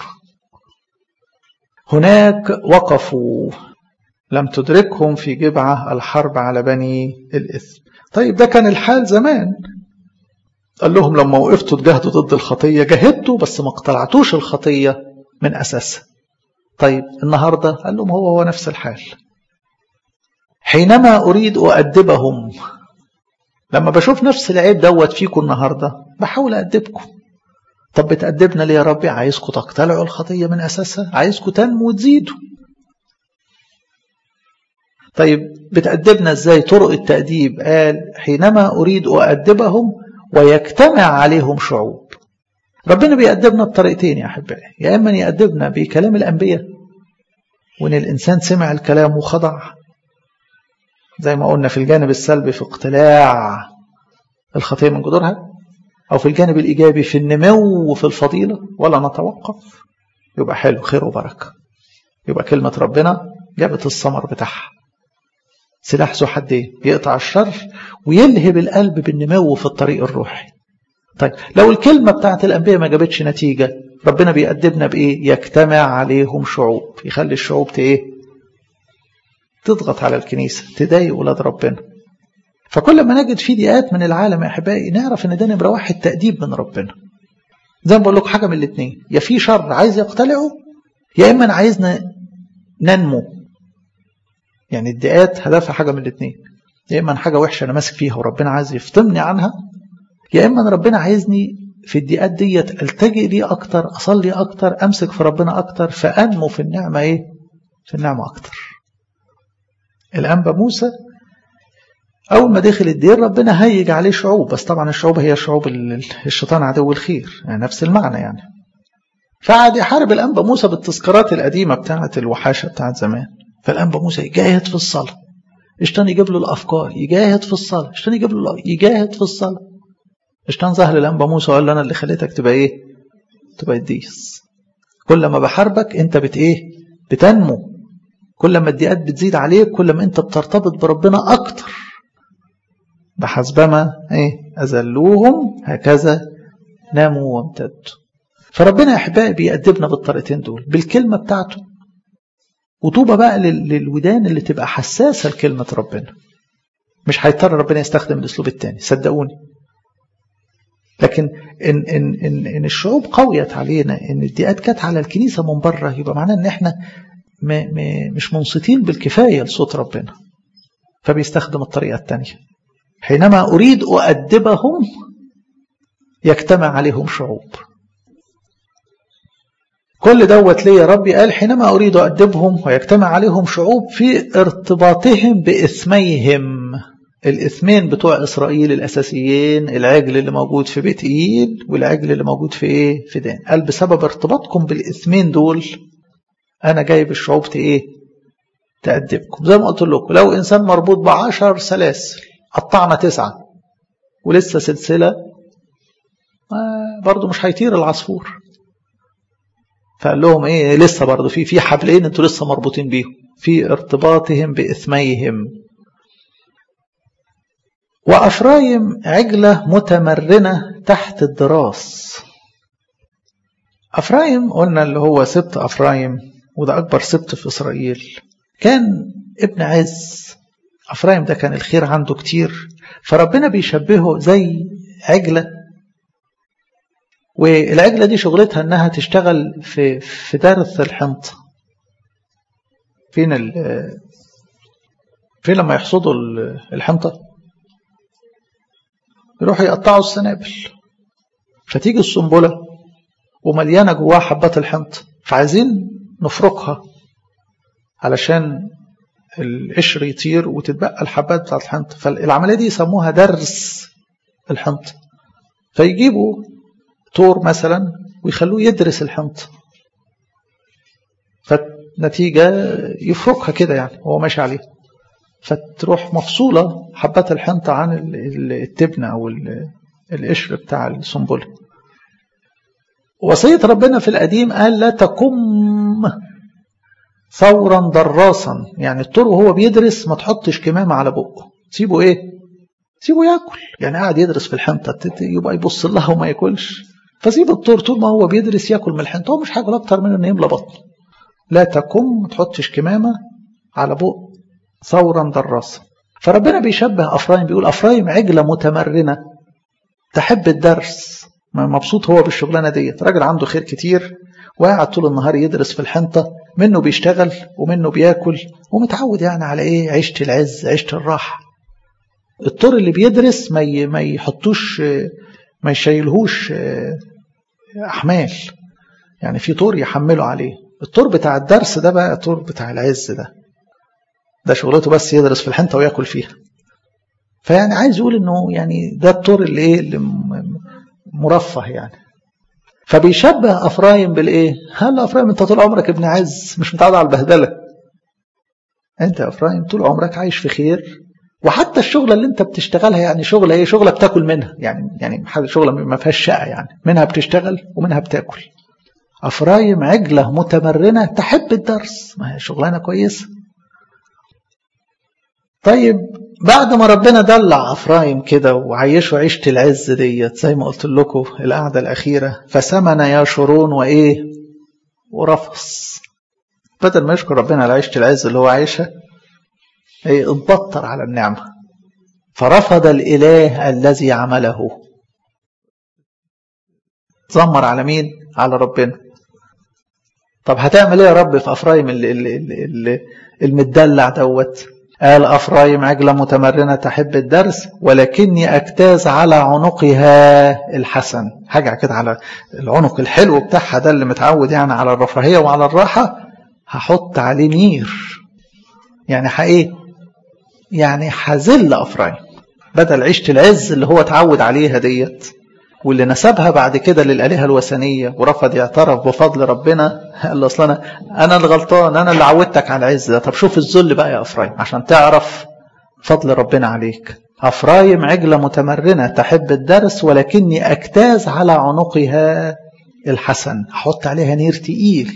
Speaker 1: هناك وقفوا لم تدركهم في جبعه الحرب على بني الاثم طيب ده كان الحال زمان قال لهم لما وقفتوا تجاهدوا ضد الخطية جاهدتوا بس ما اقتلعتوش الخطية من أساسها طيب النهاردة قال لهم هو هو نفس الحال حينما أريد أؤدبهم لما بشوف نفس العيب دوت فيكم النهاردة بحاول أدبكم طب بتأدبنا ليه يا ربي عايزكم تقتلعوا الخطية من أساسها عايزكم تنموا وتزيدوا طيب بتأدبنا ازاي طرق التأديب قال حينما أريد أؤدبهم ويجتمع عليهم شعوب ربنا بيأدبنا بطريقتين يا أحبائي يا إما يأدبنا بكلام الأنبياء وإن الإنسان سمع الكلام وخضع زي ما قلنا في الجانب السلبي في اقتلاع الخطية من جذورها أو في الجانب الإيجابي في النمو وفي الفضيلة ولا نتوقف يبقى حلو خير وبركة يبقى كلمة ربنا جابت الثمر بتاعها سلاح ذو حدين يقطع الشر ويلهب القلب بالنمو في الطريق الروحي طيب لو الكلمة بتاعت الأنبياء ما جابتش نتيجة ربنا بيقدمنا بإيه يجتمع عليهم شعوب يخلي الشعوب إيه تضغط على الكنيسة تضايق ولاد ربنا فكل ما نجد في ضيقات من العالم يا أحبائي نعرف إن ده نمرة واحد تأديب من ربنا زي ما بقول لكم حاجة من الاثنين يا في شر عايز يقتلعه يا إما عايزنا ننمو يعني الدقات هدفها حاجة من الاثنين يا إما حاجة وحشة أنا ماسك فيها وربنا عايز يفطمني عنها يا إما ربنا عايزني في الدقات ديت ألتجئ ليه أكتر أصلي أكتر أمسك في ربنا أكتر فأنمو في النعمة إيه في النعمة أكتر الأنبا موسى أول ما دخل الدير ربنا هيج عليه شعوب بس طبعا الشعوب هي شعوب الشيطان عدو الخير يعني نفس المعنى يعني فقعد يحارب الأنبا موسى بالتذكارات القديمة بتاعة الوحاشة بتاعة زمان فالأنبا موسى يجاهد في الصلاة اشتان يجيب له الأفكار يجاهد في الصلاة اشتان يجيب له يجاهد في الصلاة اشتان ظهر الأنبا موسى وقال له أنا اللي خليتك تبقى إيه تبقى الديس كل ما بحاربك أنت بت إيه بتنمو كل ما الدقات بتزيد عليك كل ما أنت بترتبط بربنا أكتر بحسبما إيه أذلوهم هكذا ناموا وامتدوا فربنا يا أحبائي بيأدبنا بالطريقتين دول بالكلمة بتاعته وطوبة بقى للودان اللي تبقى حساسة لكلمة ربنا مش هيضطر ربنا يستخدم الأسلوب التاني صدقوني لكن إن, إن, إن, إن الشعوب قويت علينا إن الدقات كانت على الكنيسة من بره يبقى معناه إن إحنا م م مش منصتين بالكفاية لصوت ربنا فبيستخدم الطريقة التانية حينما أريد أؤدبهم يجتمع عليهم شعوب كل دوت ليه يا ربي قال حينما أريد أؤدبهم ويجتمع عليهم شعوب في ارتباطهم بإثميهم الإثمين بتوع إسرائيل الأساسيين العجل اللي موجود في بيت إيل والعجل اللي موجود في إيه في دان قال بسبب ارتباطكم بالإثمين دول أنا جايب الشعوب إيه تأدبكم زي ما قلت لكم لو إنسان مربوط بعشر سلاسل قطعنا تسعة ولسه سلسلة برضه مش هيطير العصفور فقال لهم ايه لسه برضه في في حبلين انتوا لسه مربوطين بيهم في ارتباطهم باثميهم وافرايم عجله متمرنه تحت الدراس افرايم قلنا اللي هو سبط افرايم وده اكبر سبط في اسرائيل كان ابن عز افرايم ده كان الخير عنده كتير فربنا بيشبهه زي عجله والعجلة دي شغلتها انها تشتغل في في درث الحنطة فين ال فين لما يحصدوا الحنطة يروحوا يقطعوا السنابل فتيجي السنبلة ومليانة جواها حبات الحنطة فعايزين نفركها علشان القشر يطير وتتبقى الحبات بتاعت الحنطة فالعملية دي يسموها درس الحنطة فيجيبوا طور مثلا ويخلوه يدرس الحنطة فالنتيجة يفركها كده يعني وهو ماشي عليها فتروح مفصولة حبات الحنطة عن التبنة أو القشر بتاع السنبلة وصية ربنا في القديم قال لا تكم ثورا دراسا يعني الطور وهو بيدرس ما تحطش كمامة على بقه سيبه ايه سيبه ياكل يعني قاعد يدرس في الحنطة يبقى يبص لها وما ياكلش فسيب الطور طول ما هو بيدرس ياكل من الحنطة هو مش هياكل أكتر من إنه يملى بطنه لا تكم ما تحطش كمامة على بق ثورا دراسا فربنا بيشبه أفرايم بيقول أفرايم عجلة متمرنة تحب الدرس مبسوط هو بالشغلانة ديت راجل عنده خير كتير وقاعد طول النهار يدرس في الحنطة منه بيشتغل ومنه بياكل ومتعود يعني على ايه عيشة العز عيشة الراحة الطور اللي بيدرس ما ما يحطوش ما يشيلهوش أحمال يعني في طور يحمله عليه الطور بتاع الدرس ده بقى طور بتاع العز ده ده شغلته بس يدرس في الحنطة وياكل فيها فيعني عايز يقول انه يعني ده الطور اللي ايه اللي مرفه يعني فبيشبه افرايم بالايه هل افرايم انت طول عمرك ابن عز مش متعود على البهدله انت يا افرايم طول عمرك عايش في خير وحتى الشغله اللي انت بتشتغلها يعني شغله ايه شغله بتاكل منها يعني يعني شغله ما فيهاش شقه يعني منها بتشتغل ومنها بتاكل افرايم عجله متمرنه تحب الدرس ما هي شغلانه كويسه طيب بعد ما ربنا دلع افرايم كده وعيشوا عيشه العز ديت زي ما قلت لكم القعده الاخيره فسمن يا شرون وايه ورفص بدل ما يشكر ربنا على عيشه العز اللي هو عايشها ايه اتبطر على النعمه فرفض الاله الذي عمله تذمر على مين على ربنا طب هتعمل ايه يا رب في افرايم اللي اللي اللي المدلع دوت قال أفرايم عجلة متمرنة تحب الدرس ولكني أجتاز على عنقها الحسن حاجة كده على العنق الحلو بتاعها ده اللي متعود يعني على الرفاهية وعلى الراحة هحط عليه نير يعني حقيقي يعني هذل أفرايم بدل عيشة العز اللي هو اتعود عليها ديت واللي نسبها بعد كده للآلهة الوثنية ورفض يعترف بفضل ربنا قال له أصل أنا أنا الغلطان أنا اللي عودتك على العز ده طب شوف الذل بقى يا أفرايم عشان تعرف فضل ربنا عليك أفرايم عجلة متمرنة تحب الدرس ولكني أجتاز على عنقها الحسن أحط عليها نير تقيل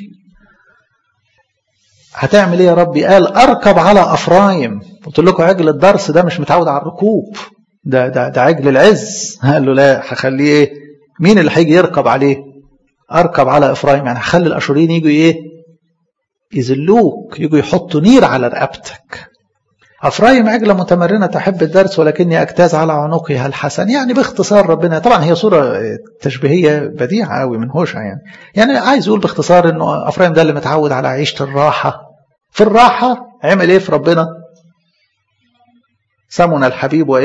Speaker 1: هتعمل ايه يا ربي قال اركب على افرايم قلت لكم عجل الدرس ده مش متعود على الركوب ده ده ده عجل العز قال له لا هخليه ايه مين اللي هيجي يركب عليه اركب على افرايم يعني هخلي الاشوريين يجوا ايه يذلوك يجوا يحطوا نير على رقبتك افرايم عجله متمرنه تحب الدرس ولكني اجتاز على عنقها الحسن يعني باختصار ربنا طبعا هي صوره تشبيهيه بديعه قوي من هوشع يعني يعني عايز يقول باختصار انه افرايم ده اللي متعود على عيشه الراحه في الراحه عمل ايه في ربنا سمن الحبيب وايه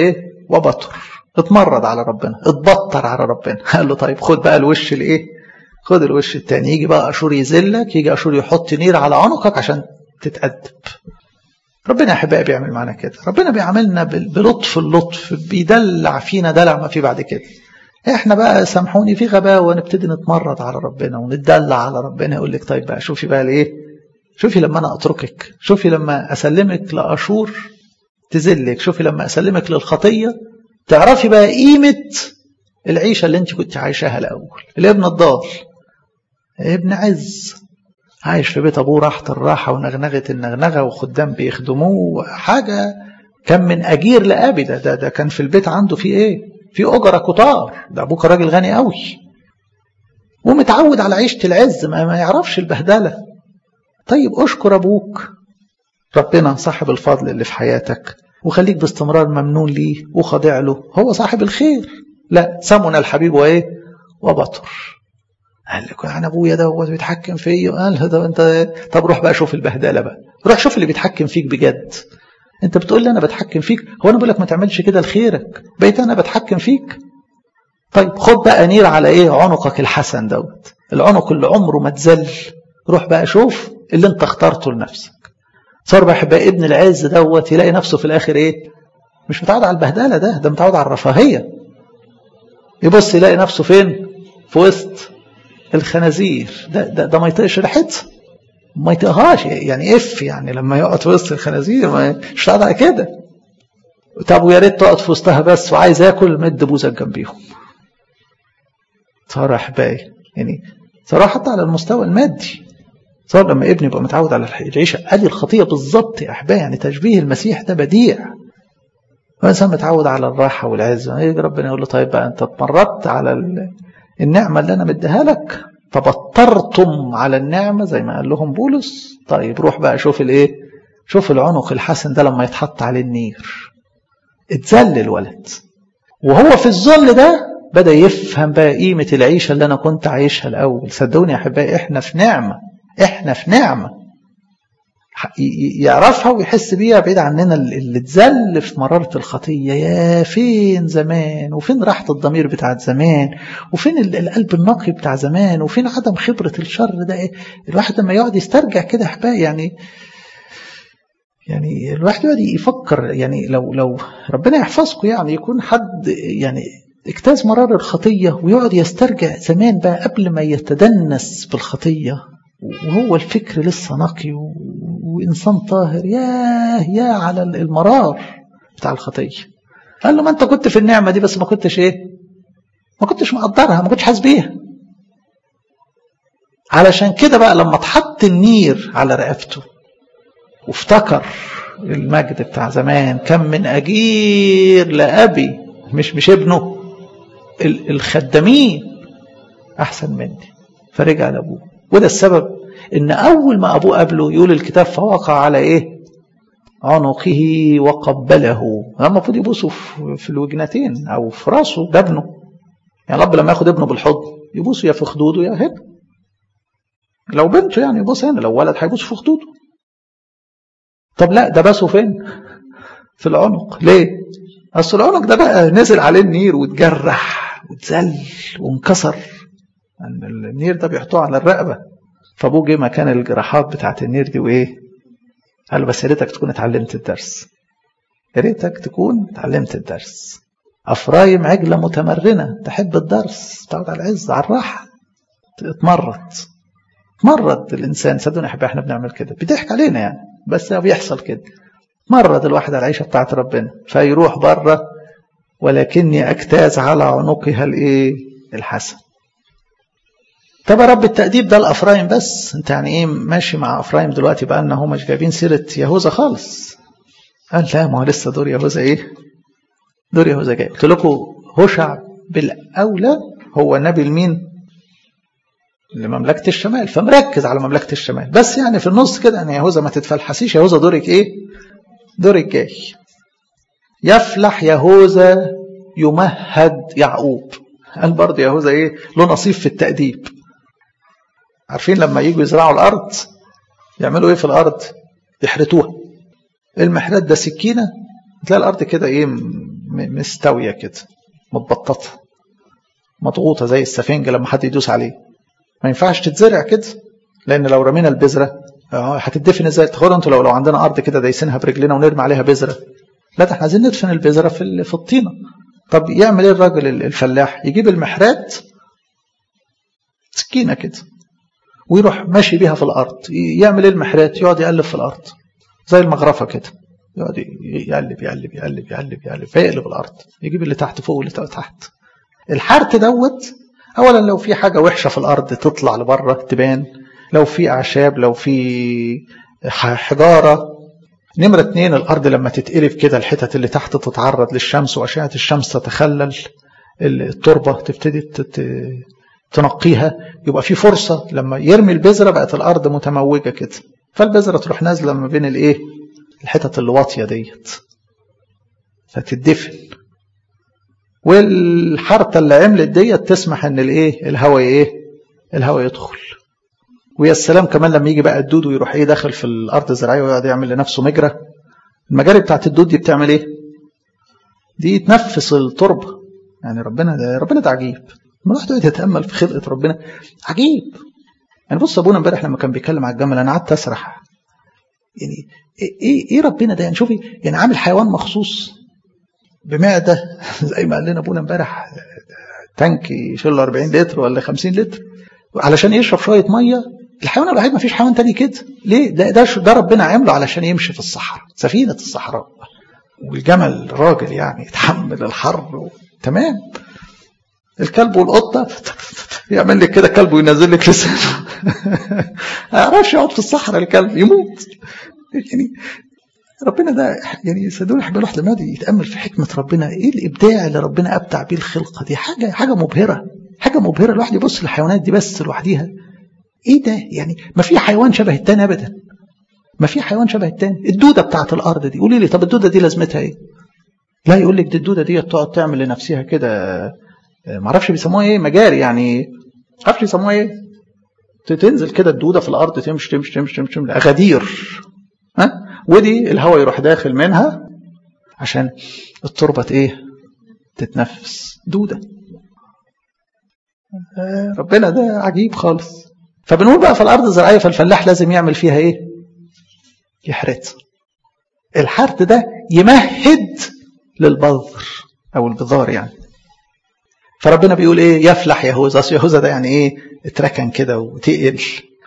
Speaker 1: وبطر اتمرد على ربنا اتبطر على ربنا قال له طيب خد بقى الوش الايه خد الوش التاني يجي بقى اشور يذلك يجي اشور يحط نير على عنقك عشان تتأدب ربنا يا احبائي بيعمل معانا كده ربنا بيعاملنا بلطف اللطف بيدلع فينا دلع ما في بعد كده احنا بقى سامحوني في غباوه نبتدي نتمرد على ربنا ونتدلع على ربنا يقول لك طيب بقى شوفي بقى الايه شوفي لما انا اتركك شوفي لما اسلمك لاشور تذلك شوفي لما اسلمك للخطيه تعرفي بقى قيمه العيشه اللي انت كنت عايشاها الاول الابن الضال ابن عز عايش في بيت ابوه راحه الراحه ونغنغه النغنغه وخدام بيخدموه حاجه كان من اجير لابي ده, ده ده كان في البيت عنده في ايه في اجره كتار ده ابوك راجل غني قوي ومتعود على عيشه العز ما, ما يعرفش البهدله طيب اشكر ابوك ربنا صاحب الفضل اللي في حياتك وخليك باستمرار ممنون ليه وخاضع له هو صاحب الخير لا سمنا الحبيب وايه وبطر قال لك انا ابويا دوت بيتحكم فيا قال ده انت طب روح بقى شوف البهدله بقى روح شوف اللي بيتحكم فيك بجد انت بتقول لي انا بتحكم فيك هو انا بقول لك ما تعملش كده لخيرك بقيت انا بتحكم فيك طيب خد بقى نير على ايه عنقك الحسن دوت العنق اللي عمره ما اتذل روح بقى شوف اللي انت اخترته لنفسك صار بقى يبقى ابن العز دوت يلاقي نفسه في الاخر ايه مش متعود على البهدله ده ده متعود على الرفاهيه يبص يلاقي نفسه فين في وسط الخنازير ده ده, ده ما يطيقش ريحتها ما يطيقهاش يعني اف يعني لما يقعد في وسط الخنازير ما مش على كده طب ويا ريت تقعد في وسطها بس وعايز اكل مد بوزك جنبيهم صار احبائي يعني صراحه حتى على المستوى المادي صار لما ابني يبقى متعود على العيشه ادي الخطيه بالظبط يا احبائي يعني تشبيه المسيح ده بديع الانسان متعود على الراحه والعزه يجي ربنا يقول له طيب بقى انت اتمردت على النعمه اللي انا مديها لك فبطرتم على النعمه زي ما قال لهم بولس طيب روح بقى شوف الايه شوف العنق الحسن ده لما يتحط عليه النير اتذل الولد وهو في الذل ده بدا يفهم بقى قيمه العيشه اللي انا كنت عايشها الاول صدقوني يا احبائي احنا في نعمه احنا في نعمه يعرفها ويحس بيها بعيد عننا اللي اتذل في مرارة الخطية يا فين زمان وفين راحة الضمير بتاعت زمان وفين القلب النقي بتاع زمان وفين عدم خبرة الشر ده إيه؟ الواحد لما يقعد يسترجع كده احبائي يعني يعني الواحد يقعد يفكر يعني لو لو ربنا يحفظكم يعني يكون حد يعني اجتاز مرار الخطية ويقعد يسترجع زمان بقى قبل ما يتدنس بالخطية وهو الفكر لسه نقي وإنسان طاهر ياه يا على المرار بتاع الخطية قال له ما أنت كنت في النعمة دي بس ما كنتش إيه ما كنتش مقدرها ما كنتش حاسس بيها علشان كده بقى لما اتحط النير على رقبته وافتكر المجد بتاع زمان كم من أجير لأبي مش مش ابنه الخدامين أحسن مني فرجع لأبوه وده السبب ان اول ما ابوه قابله يقول الكتاب فوقع على ايه عنقه وقبله المفروض يبوسه في الوجنتين او في راسه ده ابنه يعني الاب لما ياخد ابنه بالحضن يبوسه يا في خدوده يا هنا لو بنته يعني يبوس هنا لو ولد هيبوس في خدوده طب لا ده باسه فين في العنق ليه اصل العنق ده بقى نزل عليه النير واتجرح واتذل وانكسر النير ده بيحطوه على الرقبه فابوه جه مكان الجراحات بتاعت النير دي وايه؟ قال له بس يا ريتك تكون اتعلمت الدرس. يا ريتك تكون اتعلمت الدرس. افرايم عجله متمرنه تحب الدرس تقعد على العز على الراحه اتمرد مرض الانسان صدقوني احب احنا بنعمل كده بيضحك علينا يعني بس بيحصل كده مرض الواحد على العيشه بتاعت ربنا فيروح بره ولكني اجتاز على عنقها الايه الحسن طب يا رب التأديب ده لأفرايم بس انت يعني ايه ماشي مع أفرايم دلوقتي بقى هم مش جايبين سيرة يهوذا خالص قال لا ما هو لسه دور يهوذا ايه دور يهوذا جاي قلت لكم هشع بالأولى هو نبي لمين لمملكة الشمال فمركز على مملكة الشمال بس يعني في النص كده ان يهوذا ما تتفلحسيش يهوذا دورك ايه دورك جاي يفلح يهوذا يمهد يعقوب قال برضه يهوذا ايه له نصيب في التأديب عارفين لما يجوا يزرعوا الارض يعملوا ايه في الارض يحرتوها المحرات ده سكينه تلاقي الارض كده ايه مستويه كده متبططه مضغوطه زي السفنج لما حد يدوس عليه ما ينفعش تتزرع كده لان لو رمينا البذره هتدفن ازاي تخيلوا انتوا لو لو عندنا ارض كده دايسينها برجلنا ونرمي عليها بذره لا ده احنا عايزين ندفن البذره في في الطينه طب يعمل ايه الراجل الفلاح يجيب المحرات سكينه كده ويروح ماشي بيها في الارض يعمل ايه المحرات يقعد يقلب في الارض زي المغرفه كده يقعد يقلب يقلب يقلب يقلب يقلب فيقلب الارض يجيب اللي تحت فوق واللي تحت الحرت دوت اولا لو في حاجه وحشه في الارض تطلع لبره تبان لو في اعشاب لو في حجاره نمرة اتنين الأرض لما تتقلب كده الحتت اللي تحت تتعرض للشمس وأشعة الشمس تتخلل التربة تبتدي تنقيها يبقى في فرصة لما يرمي البذرة بقت الأرض متموجة كده فالبذرة تروح نازلة ما بين الإيه الحتت اللي واطية ديت فتدفن والحرطة اللي عملت ديت تسمح ان الايه الهواء ايه الهواء يدخل ويا السلام كمان لما يجي بقى الدود ويروح ايه داخل في الارض الزراعيه ويقعد يعمل لنفسه مجرى المجاري بتاعت الدود دي بتعمل ايه دي تنفس التربه يعني ربنا ده ربنا ده عجيب لما الواحد يقعد يتامل في خلقه ربنا عجيب يعني بص ابونا امبارح لما كان بيتكلم على الجمل انا قعدت اسرح يعني ايه ايه ربنا ده يعني شوفي يعني عامل حيوان مخصوص بمعده زي ما قال لنا ابونا امبارح تانك يشيل له 40 لتر ولا 50 لتر علشان يشرب شويه ميه الحيوان الوحيد ما فيش حيوان تاني كده ليه ده ده, ده ربنا عامله علشان يمشي في الصحراء سفينه الصحراء والجمل راجل يعني يتحمل الحر و... تمام الكلب والقطه يعمل لك كده كلب وينزل لك لسانه ما يعرفش يقعد في الصحراء الكلب يموت يعني ربنا ده يعني صدقوني احب الواحد لما يتامل في حكمه ربنا ايه الابداع اللي ربنا ابدع بيه الخلقه دي حاجه حاجه مبهره حاجه مبهره الواحد يبص للحيوانات دي بس لوحديها ايه ده يعني ما في حيوان شبه التاني ابدا ما في حيوان شبه التاني الدوده بتاعت الارض دي قولي لي طب الدوده دي لازمتها ايه لا يقول لك دي الدوده دي تقعد تعمل لنفسها كده ما اعرفش بيسموها ايه مجاري يعني ما اعرفش يسموها ايه تنزل كده الدوده في الارض تمشي تمشي تمشي تمشي, تمشي. اغادير ها ودي الهواء يروح داخل منها عشان التربه ايه تتنفس دوده ربنا ده عجيب خالص فبنقول بقى في الارض الزراعيه فالفلاح لازم يعمل فيها ايه يحرث الحرث ده يمهد للبذر او البذار يعني فربنا بيقول ايه يفلح يهوذا اصل يهوذا ده يعني ايه اتركن كده وتقل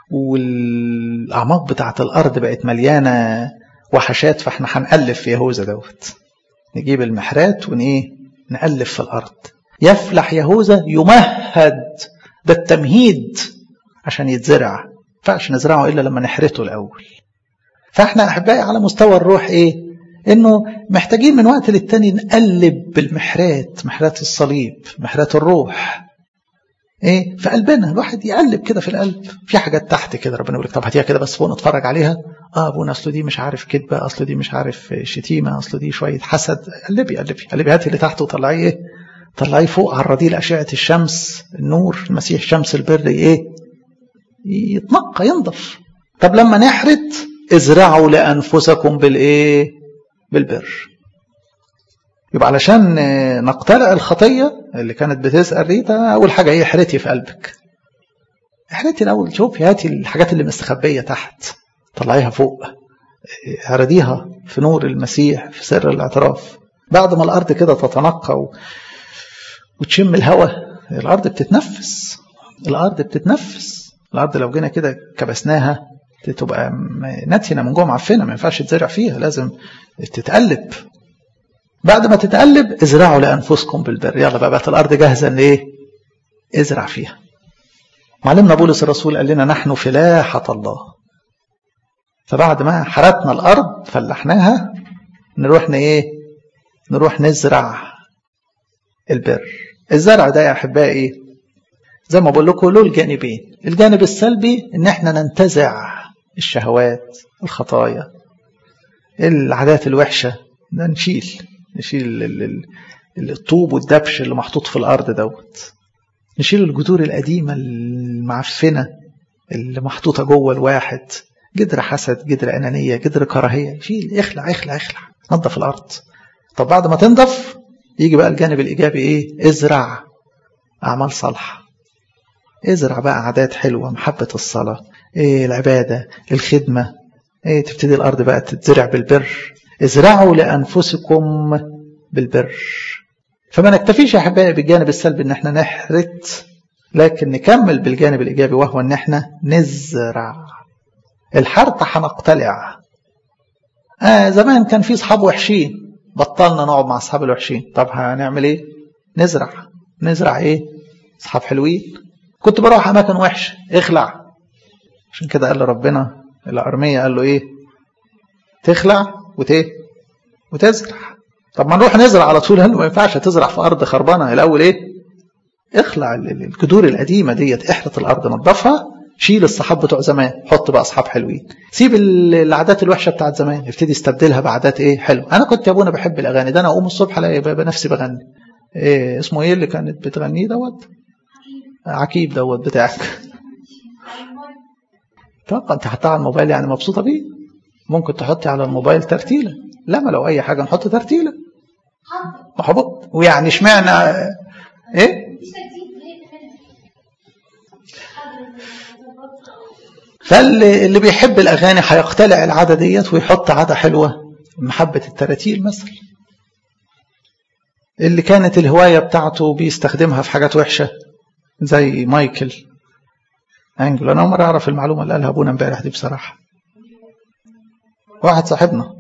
Speaker 1: والاعماق بتاعه الارض بقت مليانه وحشات فاحنا هنألف في يهوذا دوت نجيب المحرات ون ايه نألف في الارض يفلح يهوذا يمهد ده التمهيد عشان يتزرع فعش نزرعه إلا لما نحرته الأول فاحنا أحبائي على مستوى الروح إيه إنه محتاجين من وقت للتاني نقلب بالمحرات محرات الصليب محرات الروح ايه في قلبنا الواحد يقلب كده في القلب في حاجات تحت كده ربنا يقول لك طب هاتيها كده بس فوق نتفرج عليها اه ابونا اصل دي مش عارف كذبه اصل دي مش عارف شتيمه اصل دي شويه حسد قلبي قلبي قلبي هاتي اللي تحت وطلعيه ايه طلعيه فوق عرضيه لاشعه الشمس النور المسيح شمس البر ايه يتنقى ينضف طب لما نحرت ازرعوا لانفسكم بالايه بالبر يبقى علشان نقتلع الخطيه اللي كانت بتسال ريتا اول حاجه ايه احرتي في قلبك احرتي الاول شوفي هاتي الحاجات اللي مستخبيه تحت طلعيها فوق اعرضيها في نور المسيح في سر الاعتراف بعد ما الارض كده تتنقى و... وتشم الهواء الارض بتتنفس الارض بتتنفس الارض لو جينا كده كبسناها تبقى نتنه من جوه معفنه ما ينفعش تزرع فيها لازم تتقلب بعد ما تتقلب ازرعوا لانفسكم بالبر يلا بقى بقت الارض جاهزه ان ايه ازرع فيها معلمنا بولس الرسول قال لنا نحن فلاحه الله فبعد ما حرتنا الارض فلحناها نروح ايه نروح نزرع البر الزرع ده يا احبائي زي ما بقول لكم له الجانبين الجانب السلبي ان احنا ننتزع الشهوات الخطايا العادات الوحشه ده نشيل نشيل الطوب والدبش اللي محطوط في الارض دوت نشيل الجذور القديمه المعفنه اللي محطوطه جوه الواحد جدر حسد جدر انانيه جدر كراهيه شيل اخلع اخلع اخلع نظف الارض طب بعد ما تنضف يجي بقى الجانب الإيجابي إيه ازرع أعمال صالحة ازرع بقى عادات حلوة محبة الصلاة إيه العبادة الخدمة إيه تبتدي الأرض بقى تتزرع بالبر ازرعوا لأنفسكم بالبر فما نكتفيش يا أحبائي بالجانب السلبي إن احنا نحرت لكن نكمل بالجانب الإيجابي وهو إن احنا نزرع الحرث هنقتلع آه زمان كان في أصحاب وحشين بطلنا نقعد مع أصحاب الوحشين طب هنعمل إيه؟ نزرع نزرع إيه؟ أصحاب حلوين كنت بروح أماكن وحشة اخلع عشان كده قال ربنا الأرمية قال له إيه؟ تخلع وت وتزرع طب ما نروح نزرع على طول قال له ما ينفعش تزرع في أرض خربانة الأول إيه؟ اخلع الجذور القديمة ديت احرث الأرض نظفها شيل الصحاب بتوع زمان حط بقى أصحاب حلوين سيب العادات الوحشة بتاعت زمان ابتدي استبدلها بعادات إيه حلو أنا كنت يا أبونا بحب الأغاني ده أنا أقوم الصبح ألاقي بنفسي بغني إيه اسمه إيه اللي كانت بتغنيه دوت عكيب دوت بتاعك طب انت حطها على الموبايل يعني مبسوطه بيه ممكن تحطي على الموبايل ترتيله لما لو اي حاجه نحط ترتيله محبط ويعني اشمعنى ايه فاللي اللي بيحب الاغاني هيقتلع العاده ديت ويحط عاده حلوه محبه التراتيل مثلا اللي كانت الهوايه بتاعته بيستخدمها في حاجات وحشه زي مايكل انجلو انا مره اعرف المعلومه اللي قالها ابونا امبارح دي بصراحه واحد صاحبنا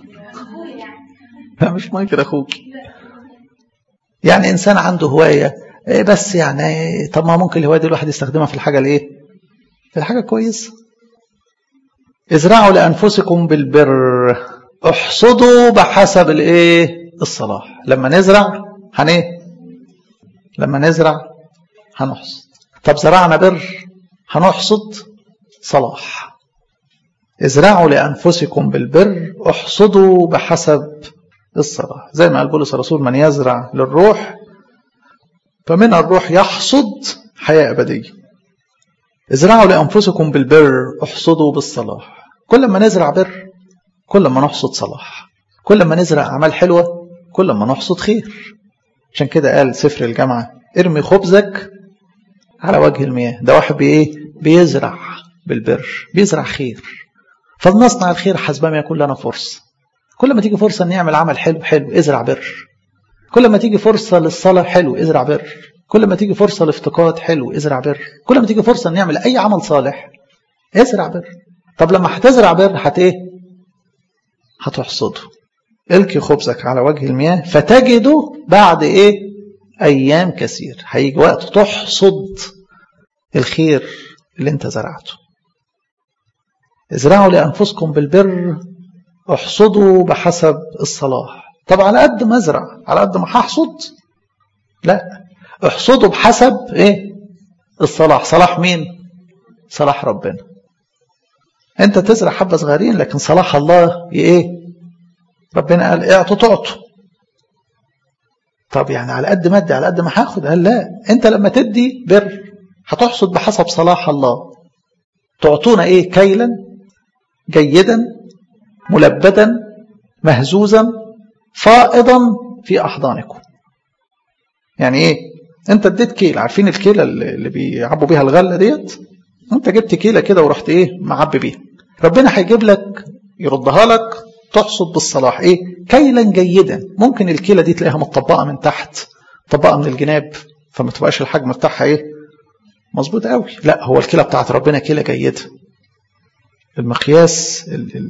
Speaker 1: لا مش مايكل اخوك يعني انسان عنده هوايه بس يعني طب ما ممكن الهوايه دي الواحد يستخدمها في الحاجه الايه في الحاجه كويسه ازرعوا لانفسكم بالبر احصدوا بحسب الايه الصلاح لما نزرع هن ايه لما نزرع هنحصد طب زرعنا بر هنحصد صلاح ازرعوا لأنفسكم بالبر احصدوا بحسب الصلاح زي ما قال بولس الرسول من يزرع للروح فمن الروح يحصد حياة أبدية ازرعوا لأنفسكم بالبر احصدوا بالصلاح كل ما نزرع بر كل ما نحصد صلاح كل ما نزرع أعمال حلوة كل ما نحصد خير عشان كده قال سفر الجامعة ارمي خبزك على وجه المياه ده واحد بايه بيزرع بالبر بيزرع خير فلنصنع الخير حسب ما يكون لنا فرصة كل ما تيجي فرصة ان نعمل عمل حلو حلو ازرع بر كل ما تيجي فرصة للصلاة حلو ازرع بر كل ما تيجي فرصة لافتقاد حلو ازرع بر كل ما تيجي فرصة ان نعمل اي عمل صالح ازرع بر طب لما هتزرع بر هت ايه هتحصده القي خبزك على وجه المياه فتجده بعد ايه ايام كثير هيجي وقت تحصد الخير اللي انت زرعته ازرعوا لانفسكم بالبر احصدوا بحسب الصلاح طب على قد ما ازرع على قد ما هحصد لا احصدوا بحسب ايه الصلاح صلاح مين صلاح ربنا انت تزرع حبه صغيرين لكن صلاح الله ايه ربنا قال اعطوا تعطوا طب يعني على قد ما ادي على قد ما هاخد قال لا انت لما تدي بر هتحصد بحسب صلاح الله تعطونا ايه كيلا جيدا ملبدا مهزوزا فائضا في احضانكم يعني ايه انت اديت كيل عارفين الكيله اللي بيعبوا بيها الغله ديت انت جبت كيله كده ورحت ايه معبي بيها ربنا هيجيب لك يردها لك تحصد بالصلاح ايه كيلا جيدا ممكن الكيله دي تلاقيها متطبقه من تحت مطبقه من الجناب فما تبقاش الحجم بتاعها ايه مظبوط قوي لا هو الكيله بتاعت ربنا كيله جيده المقياس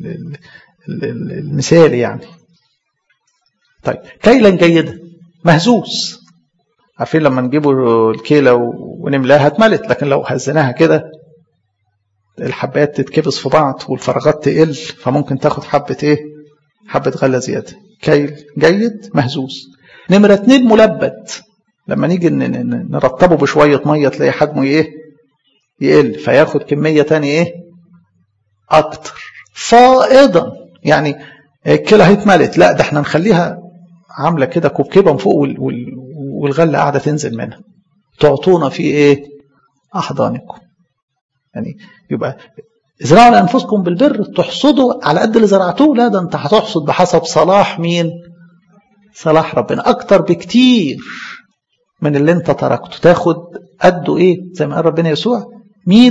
Speaker 1: المثالي يعني طيب كيلا جيدا مهزوز عارفين لما نجيبوا الكيله ونملاها اتملت لكن لو هزناها كده الحبات تتكبس في بعض والفراغات تقل فممكن تاخد حبة ايه حبة غلة زيادة كيل جيد مهزوز نمرة اتنين ملبد لما نيجي نرطبه بشوية مية تلاقي حجمه ايه يقل فياخد كمية تانية ايه اكتر فائضا يعني الكلى هيتملت لا ده احنا نخليها عاملة كده كوبكبة من فوق والغلة قاعدة تنزل منها تعطونا في ايه احضانكم يعني يبقى ازرعوا لانفسكم بالبر تحصدوا على قد اللي زرعتوه لا ده انت هتحصد بحسب صلاح مين صلاح ربنا اكتر بكتير من اللي انت تركته تاخد قده ايه زي ما قال ربنا يسوع 100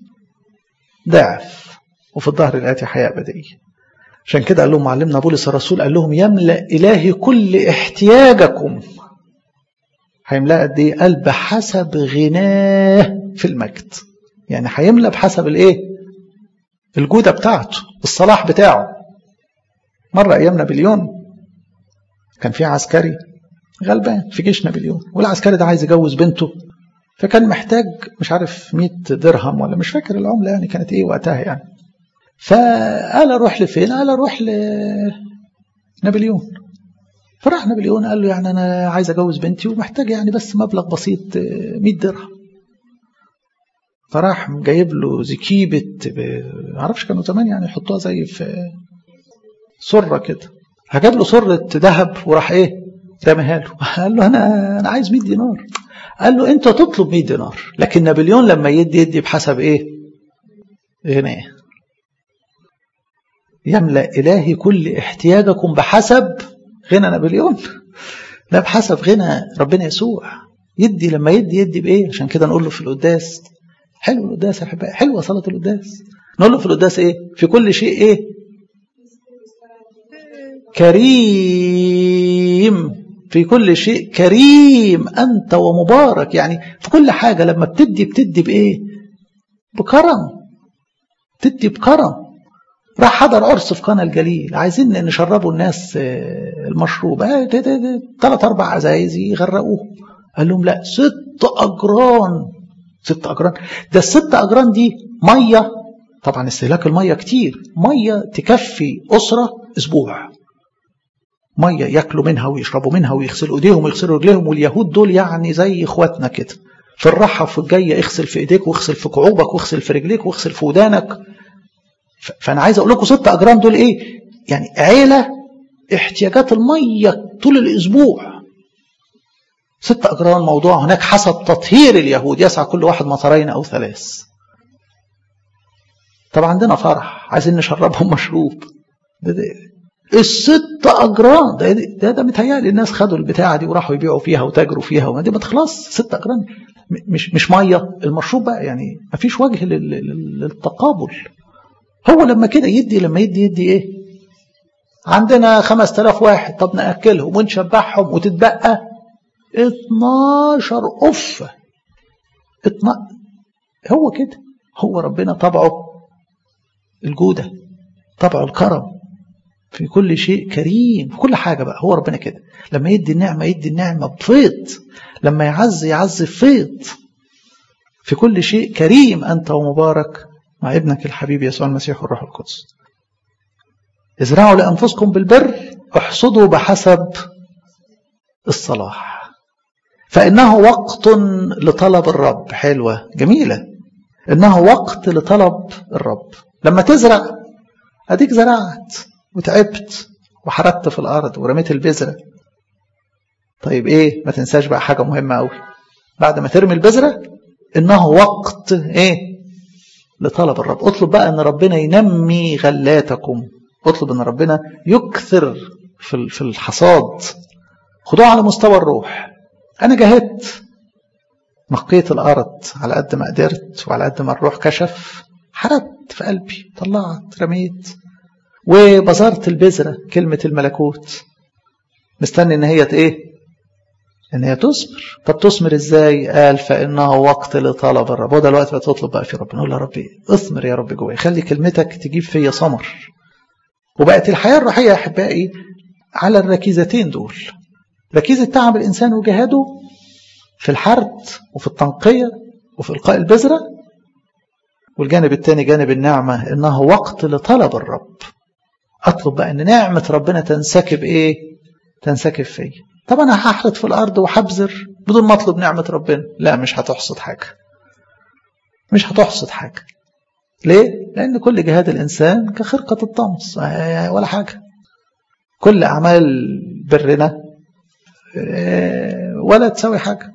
Speaker 1: ضعف وفي الظهر الاتي حياه ابديه عشان كده قال لهم معلمنا بولس الرسول قال لهم يملا الهي كل احتياجكم هيملا قد ايه قال بحسب غناه في المجد يعني هيملا بحسب الايه الجوده بتاعته الصلاح بتاعه مره ايام نابليون كان في عسكري غلبان في جيش نابليون والعسكري ده عايز يجوز بنته فكان محتاج مش عارف 100 درهم ولا مش فاكر العمله يعني كانت ايه وقتها يعني فقال اروح لفين؟ قال اروح لنابليون فراح نابليون قال له يعني انا عايز اجوز بنتي ومحتاج يعني بس مبلغ بسيط 100 درهم فراح جايب له زكيبه ما اعرفش كانوا زمان يعني يحطوها زي في سره كده فجاب له سره ذهب وراح ايه رميها له قال له انا انا عايز 100 دينار قال له انت تطلب 100 دينار لكن نابليون لما يدي يدي بحسب ايه غناه يملا الهي كل احتياجكم بحسب غنى نابليون لا بحسب غنى ربنا يسوع يدي لما يدي يدي بايه عشان كده نقول له في القداس حلو القداس يا احبائي حلوه صلاه القداس نقول له في القداس ايه في كل شيء ايه كريم في كل شيء كريم أنت ومبارك يعني في كل حاجة لما بتدي بتدي بإيه بكرم تدي بكرم راح حضر عرس في قنا الجليل عايزين نشربوا الناس المشروب ثلاث أربع عزايز يغرقوه قال لهم لا ست أجران ست أجران ده الست أجران دي مية طبعا استهلاك المية كتير مية تكفي أسرة أسبوع ميه ياكلوا منها ويشربوا منها ويغسلوا ايديهم ويغسلوا رجليهم واليهود دول يعني زي اخواتنا كده في الراحه وفي الجايه اغسل في ايديك واغسل في كعوبك واغسل في رجليك واغسل في ودانك فانا عايز اقول لكم ست اجرام دول ايه يعني عيله احتياجات الميه طول الاسبوع ست اجرام موضوع هناك حسب تطهير اليهود يسعى كل واحد مطرين او ثلاث طبعا عندنا فرح عايزين نشربهم مشروب ده ده الست اجرام ده ده, ده متهيألي الناس خدوا البتاعه دي وراحوا يبيعوا فيها وتاجروا فيها وما دي ما تخلص ست اجرام مش مش ميه المشروب بقى يعني ما فيش وجه للتقابل هو لما كده يدي لما يدي يدي ايه عندنا 5000 واحد طب ناكلهم ونشبعهم وتتبقى 12 قفه اتنا... هو كده هو ربنا طبعه الجوده طبعه الكرم في كل شيء كريم في كل حاجة بقى هو ربنا كده لما يدي النعمة يدي النعمة بفيض لما يعز يعز بفيض في كل شيء كريم أنت ومبارك مع ابنك الحبيب يسوع المسيح والروح القدس ازرعوا لأنفسكم بالبر احصدوا بحسب الصلاح فإنه وقت لطلب الرب حلوة جميلة إنه وقت لطلب الرب لما تزرع أديك زرعت وتعبت وحرقت في الارض ورميت البذره طيب ايه ما تنساش بقى حاجه مهمه قوي بعد ما ترمي البذره انه وقت ايه لطلب الرب اطلب بقى ان ربنا ينمي غلاتكم اطلب ان ربنا يكثر في في الحصاد خدوه على مستوى الروح انا جاهدت نقيت الارض على قد ما قدرت وعلى قد ما الروح كشف حرقت في قلبي طلعت رميت وبذرت البذرة كلمة الملكوت مستني ان هي ايه ان هي تثمر طب تثمر ازاي قال فانه وقت لطلب الرب وده الوقت بقى تطلب بقى في ربنا نقول يا ربي اثمر يا رب جوايا خلي كلمتك تجيب فيا ثمر وبقت الحياة الروحية يا احبائي على الركيزتين دول ركيزة تعب الانسان وجهاده في الحرث وفي التنقية وفي القاء البذرة والجانب الثاني جانب النعمة انه وقت لطلب الرب اطلب بقى ان نعمه ربنا تنسكب ايه تنسكب فيا طب انا هحرث في الارض وهبذر بدون ما اطلب نعمه ربنا لا مش هتحصد حاجه مش هتحصد حاجه ليه لان كل جهاد الانسان كخرقه الطمس ولا حاجه كل اعمال برنا ولا تساوي حاجه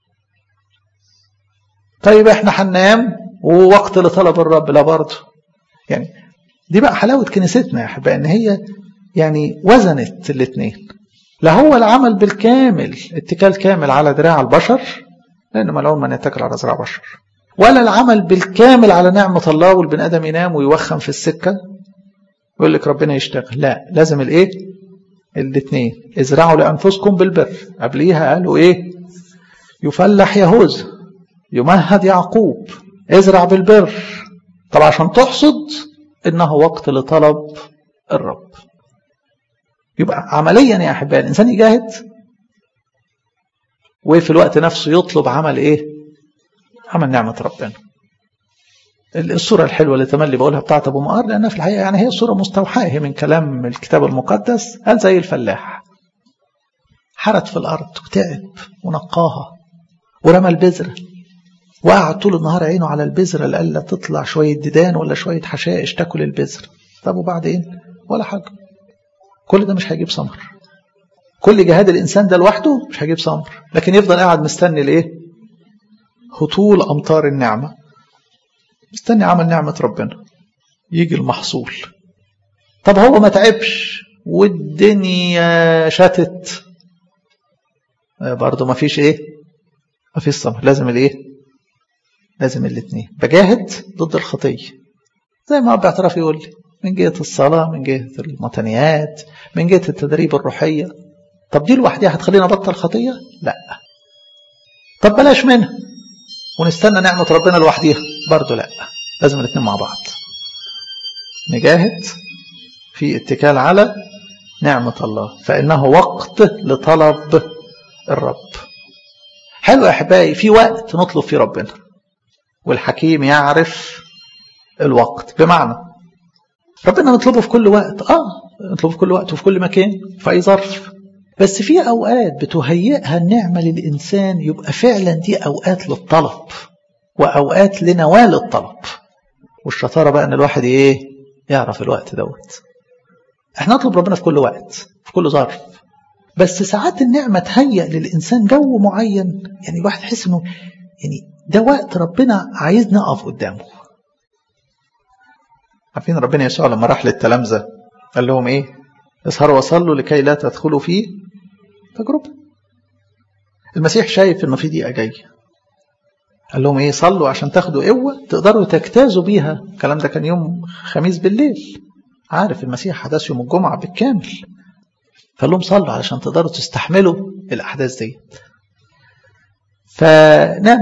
Speaker 1: طيب احنا هننام ووقت لطلب الرب لا برضه يعني دي بقى حلاوة كنيستنا يا أحبائي إن هي يعني وزنت الاثنين لا هو العمل بالكامل اتكال كامل على دراع البشر لأن ملعون من يتكل على ذراع بشر ولا العمل بالكامل على نعمة الله والبني آدم ينام ويوخم في السكة ويقول لك ربنا يشتغل لا لازم الايه الاثنين ازرعوا لأنفسكم بالبر قبليها قالوا ايه يفلح يهوذا يمهد يعقوب ازرع بالبر طب عشان تحصد انه وقت لطلب الرب يبقى عمليا يا احبائي الانسان يجاهد وفي الوقت نفسه يطلب عمل ايه عمل نعمه ربنا الصورة الحلوة اللي تملي بقولها بتاعت أبو مقار لأنها في الحقيقة يعني هي صورة مستوحاة هي من كلام الكتاب المقدس قال زي الفلاح حرت في الأرض وتعب ونقاها ورمى البذرة وقعد طول النهار عينه على البذرة لألا تطلع شوية ديدان ولا شوية حشائش تاكل البذرة طب وبعدين ولا حاجة كل ده مش هيجيب ثمر كل جهاد الإنسان ده لوحده مش هيجيب ثمر لكن يفضل قاعد مستني الإيه هطول أمطار النعمة مستني عمل نعمة ربنا يجي المحصول طب هو ما تعبش والدنيا شتت برضه ما فيش ايه ما فيش ثمر لازم الايه لازم الاثنين بجاهد ضد الخطيه زي ما اب اعتراف يقول لي من جهه الصلاه من جهه المتنيات من جهه التدريب الروحيه طب دي لوحدها هتخلينا ابطل خطيه لا طب بلاش منها ونستنى نعمه ربنا لوحديها برضه لا لازم الاثنين مع بعض نجاهد في اتكال على نعمة الله فإنه وقت لطلب الرب حلو يا أحبائي في وقت نطلب فيه ربنا والحكيم يعرف الوقت بمعنى ربنا نطلبه في كل وقت آه نطلبه في كل وقت وفي كل مكان في أي ظرف بس في أوقات بتهيئها النعمة للإنسان يبقى فعلا دي أوقات للطلب وأوقات لنوال الطلب والشطارة بقى أن الواحد إيه يعرف الوقت دوت احنا نطلب ربنا في كل وقت في كل ظرف بس ساعات النعمة تهيأ للإنسان جو معين يعني الواحد يحس إنه يعني ده وقت ربنا عايز نقف قدامه عارفين ربنا يسوع لما راح للتلامذة قال لهم إيه اسهروا وصلوا لكي لا تدخلوا في تجربة المسيح شايف إنه في دقيقة جاية قال لهم ايه صلوا عشان تاخدوا قوه تقدروا تجتازوا بيها الكلام ده كان يوم خميس بالليل عارف المسيح حدث يوم الجمعه بالكامل فقال لهم صلوا علشان تقدروا تستحملوا الاحداث دي فنام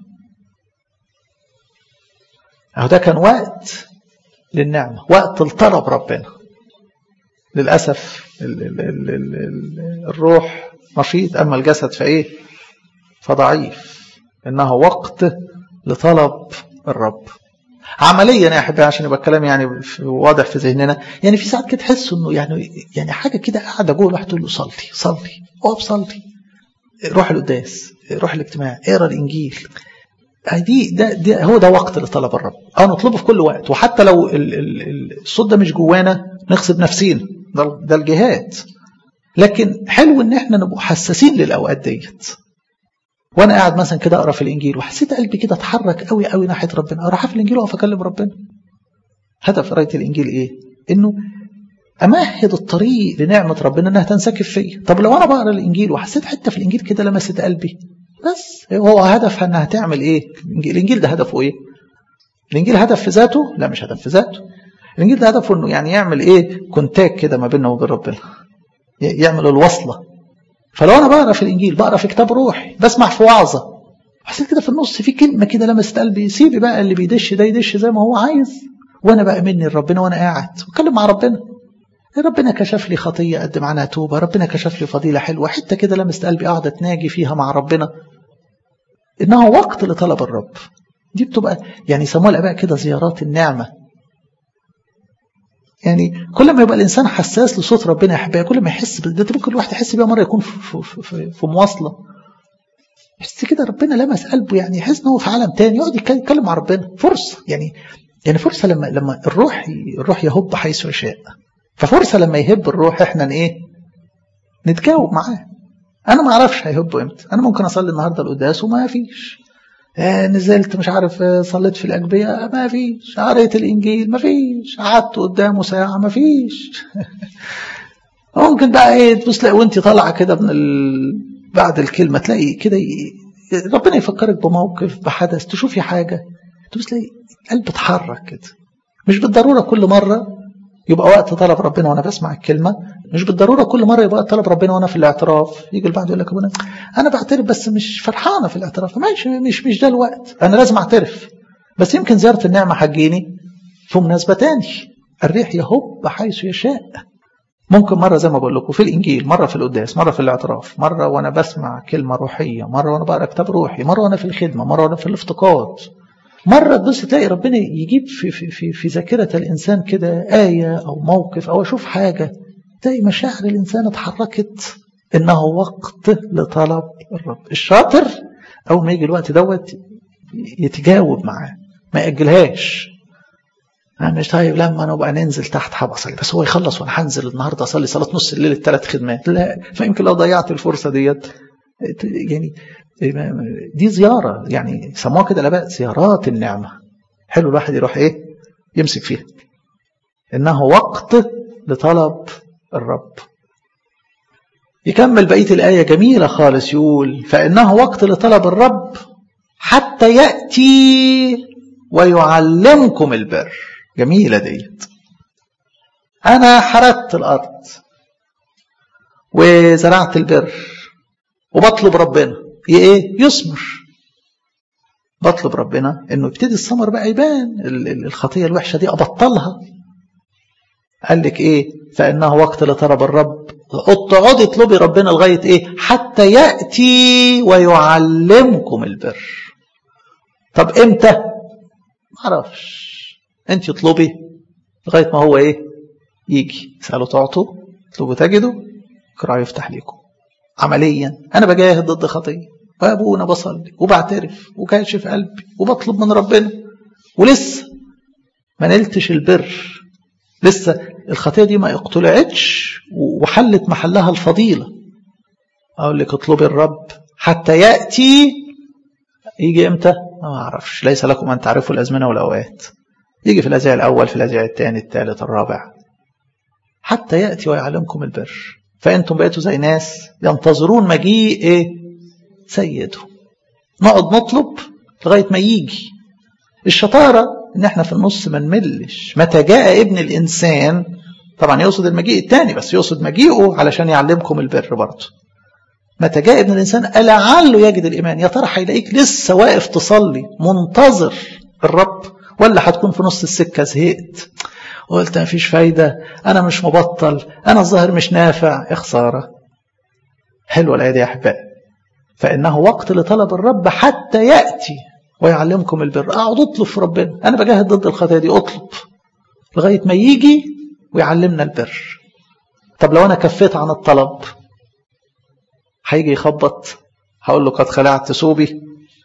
Speaker 1: اهو ده كان وقت للنعمه وقت لطلب ربنا للاسف ال ال ال ال ال الروح نشيط اما الجسد فايه فضعيف انه وقت لطلب الرب عمليا يا احبائي عشان يبقى الكلام يعني واضح في ذهننا يعني في ساعات كده تحس انه يعني يعني حاجه كده قاعده جوه الواحد تقول له صلي صلي اقف صلي روح القداس روح الاجتماع اقرا الانجيل دي ده, ده هو ده وقت لطلب الرب اه نطلبه في كل وقت وحتى لو ال ال الصوت ده مش جوانا نغصب نفسينا ده, ده الجهاد لكن حلو ان احنا نبقى حساسين للاوقات ديت وانا قاعد مثلا كده اقرا في الانجيل وحسيت قلبي كده اتحرك قوي قوي ناحيه ربنا اروح في الانجيل واقف اكلم ربنا هدف قرايه الانجيل ايه انه امهد الطريق لنعمه ربنا انها تنسكب فيا طب لو انا بقرا الانجيل وحسيت حته في الانجيل كده لمست قلبي بس هو هدفها انها تعمل ايه الانجيل ده هدفه ايه الانجيل هدف في ذاته لا مش هدف في ذاته الانجيل ده هدفه انه يعني يعمل ايه كونتاك كده ما بيننا وبين ربنا يعمل الوصله فلو انا بقرا في الانجيل بقرا في كتاب روحي بسمع في وعظه حسيت كده في النص في كلمه كده لمست قلبي سيبي بقى اللي بيدش ده يدش زي ما هو عايز وانا بقى مني لربنا وانا قاعد واتكلم مع ربنا ربنا كشف لي خطيه اقدم عنها توبه ربنا كشف لي فضيله حلوه حته كده لمست قلبي اقعد اتناجي فيها مع ربنا انها وقت لطلب الرب دي بتبقى يعني يسموها الاباء كده زيارات النعمه يعني كل ما يبقى الانسان حساس لصوت ربنا يا احبائي كل ما يحس ده ممكن الواحد يحس بيها مره يكون في, في, في, في مواصله يحس كده ربنا لمس قلبه يعني يحس ان هو في عالم تاني يقعد يتكلم مع ربنا فرصه يعني يعني فرصه لما لما الروح الروح يهب حيث يشاء ففرصه لما يهب الروح احنا ايه نتجاوب معاه انا ما اعرفش هيهب امتى انا ممكن اصلي النهارده القداس وما فيش آه نزلت مش عارف صليت في الأجبية ما فيش قريت الإنجيل ما فيش قعدت قدامه ساعة ما فيش ممكن بقى ايه تبص تلاقي وانت طالعه كده من ال... بعد الكلمه تلاقي كده ي... ربنا يفكرك بموقف بحدث تشوفي حاجه تبص تلاقي القلب اتحرك كده مش بالضروره كل مره يبقى وقت طلب ربنا وانا بسمع الكلمه مش بالضروره كل مره يبقى وقت طلب ربنا وانا في الاعتراف يجي البعض يقول لك ابونا انا بعترف بس مش فرحانه في الاعتراف ماشي مش مش ده الوقت انا لازم اعترف بس يمكن زياره النعمه حجيني في مناسبه تاني الريح يهب حيث يشاء ممكن مرة زي ما بقول لكم في الإنجيل مرة في القداس مرة في الاعتراف مرة وأنا بسمع كلمة روحية مرة وأنا بقرأ كتاب روحي مرة وأنا في الخدمة مرة وأنا في الافتقاد مرة تبص تلاقي ربنا يجيب في, في, في, في ذاكرة الإنسان كده آية أو موقف أو أشوف حاجة تلاقي مشاعر الإنسان اتحركت إنه وقت لطلب الرب الشاطر أول ما يجي الوقت دوت يتجاوب معاه ما يأجلهاش أنا مش طيب لما نبقى ننزل تحت هبقى أصلي بس هو يخلص وأنا هنزل النهارده أصلي صلاة نص الليل الثلاث خدمات لا فيمكن لو ضيعت الفرصة ديت يعني دي زيارة يعني سموها كده الآباء زيارات النعمة حلو الواحد يروح إيه يمسك فيها إنه وقت لطلب الرب يكمل بقية الآية جميلة خالص يقول فإنه وقت لطلب الرب حتى يأتي ويعلمكم البر جميلة ديت أنا حرثت الأرض وزرعت البر وبطلب ربنا إيه يثمر بطلب ربنا إنه يبتدي الثمر بقى يبان الخطية الوحشة دي أبطلها قال لك إيه فإنه وقت لطلب الرب اقعدي اطلبي ربنا لغاية إيه حتى يأتي ويعلمكم البر طب إمتى معرفش انت اطلبي لغايه ما هو ايه يجي اسالوا تعطوا اطلبوا تجدوا اقرأوا يفتح لكم عمليا انا بجاهد ضد خطيه وابونا بصلي وبعترف وكاشف قلبي وبطلب من ربنا ولسه ما نلتش البر لسه الخطيه دي ما اقتلعتش وحلت محلها الفضيله اقول لك اطلبي الرب حتى ياتي يجي امتى ما اعرفش ليس لكم ان تعرفوا الازمنه والاوقات يجي في الأزياء الأول في الأزياء الثاني الثالث الرابع حتى يأتي ويعلمكم البر فأنتم بقيتوا زي ناس ينتظرون مجيء إيه؟ سيده نقعد نطلب لغاية ما يجي الشطارة إن إحنا في النص ما نملش متى جاء ابن الإنسان طبعا يقصد المجيء الثاني بس يقصد مجيئه علشان يعلمكم البر برضه متى جاء ابن الإنسان ألعله يجد الإيمان يا ترى هيلاقيك لسه واقف تصلي منتظر الرب ولا هتكون في نص السكة زهقت قلت مفيش فايدة أنا مش مبطل أنا الظاهر مش نافع يا خسارة حلوة الآية دي يا أحبائي فإنه وقت لطلب الرب حتى يأتي ويعلمكم البر أقعد أطلب في ربنا أنا بجاهد ضد الخطايا دي أطلب لغاية ما يجي ويعلمنا البر طب لو أنا كفيت عن الطلب هيجي يخبط هقول له قد خلعت ثوبي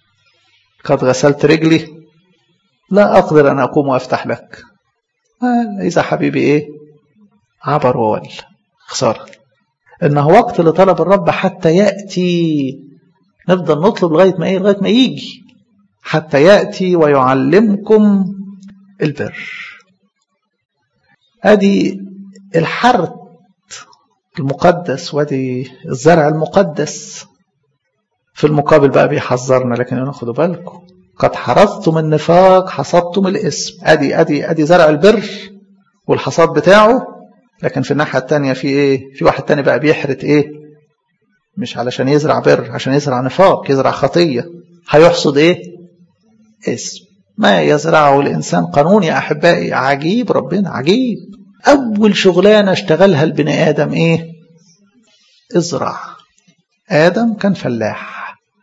Speaker 1: قد غسلت رجلي لا أقدر أن أقوم وأفتح لك إذا حبيبي إيه عبر وول خسارة إنه وقت لطلب الرب حتى يأتي نفضل نطلب لغاية ما إيه لغاية ما يجي حتى يأتي ويعلمكم البر أدي الحرث المقدس وادي الزرع المقدس في المقابل بقى بيحذرنا لكن ناخدوا بالكم قد حرثتم النفاق حصدتم الاسم ادي ادي ادي زرع البر والحصاد بتاعه لكن في الناحيه الثانيه في ايه في واحد تاني بقى بيحرث ايه مش علشان يزرع بر عشان يزرع نفاق يزرع خطيه هيحصد ايه اسم ما يزرعه الانسان قانون يا احبائي عجيب ربنا عجيب اول شغلانه اشتغلها البني ادم ايه ازرع ادم كان فلاح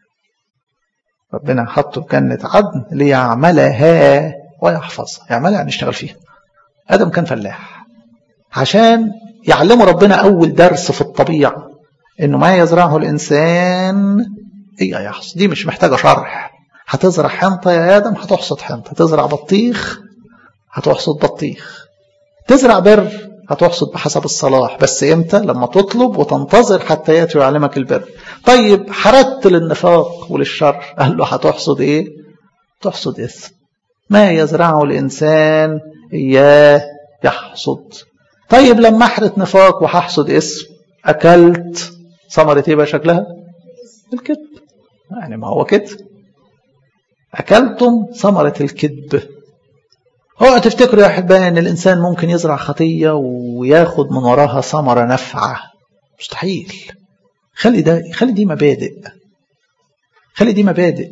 Speaker 1: ربنا حطه جنة عدن ليعملها ويحفظها يعملها يعني يشتغل فيها آدم كان فلاح عشان يعلمه ربنا أول درس في الطبيعة إنه ما يزرعه الإنسان إيه يحصد دي مش محتاجة شرح هتزرع حنطة يا آدم هتحصد حنطة تزرع بطيخ هتحصد بطيخ تزرع بر هتحصد بحسب الصلاح بس امتى لما تطلب وتنتظر حتى ياتي ويعلمك البر طيب حردت للنفاق وللشر قال له هتحصد ايه تحصد اثم ما يزرعه الانسان اياه يحصد طيب لما احرت نفاق وهحصد اسم اكلت ثمرة ايه بقى شكلها الكذب يعني ما هو كده اكلتم ثمرة الكذب اوعوا تفتكروا يا احبائي ان الانسان ممكن يزرع خطية وياخد من وراها ثمرة نافعة مستحيل خلي ده خلي دي مبادئ خلي دي مبادئ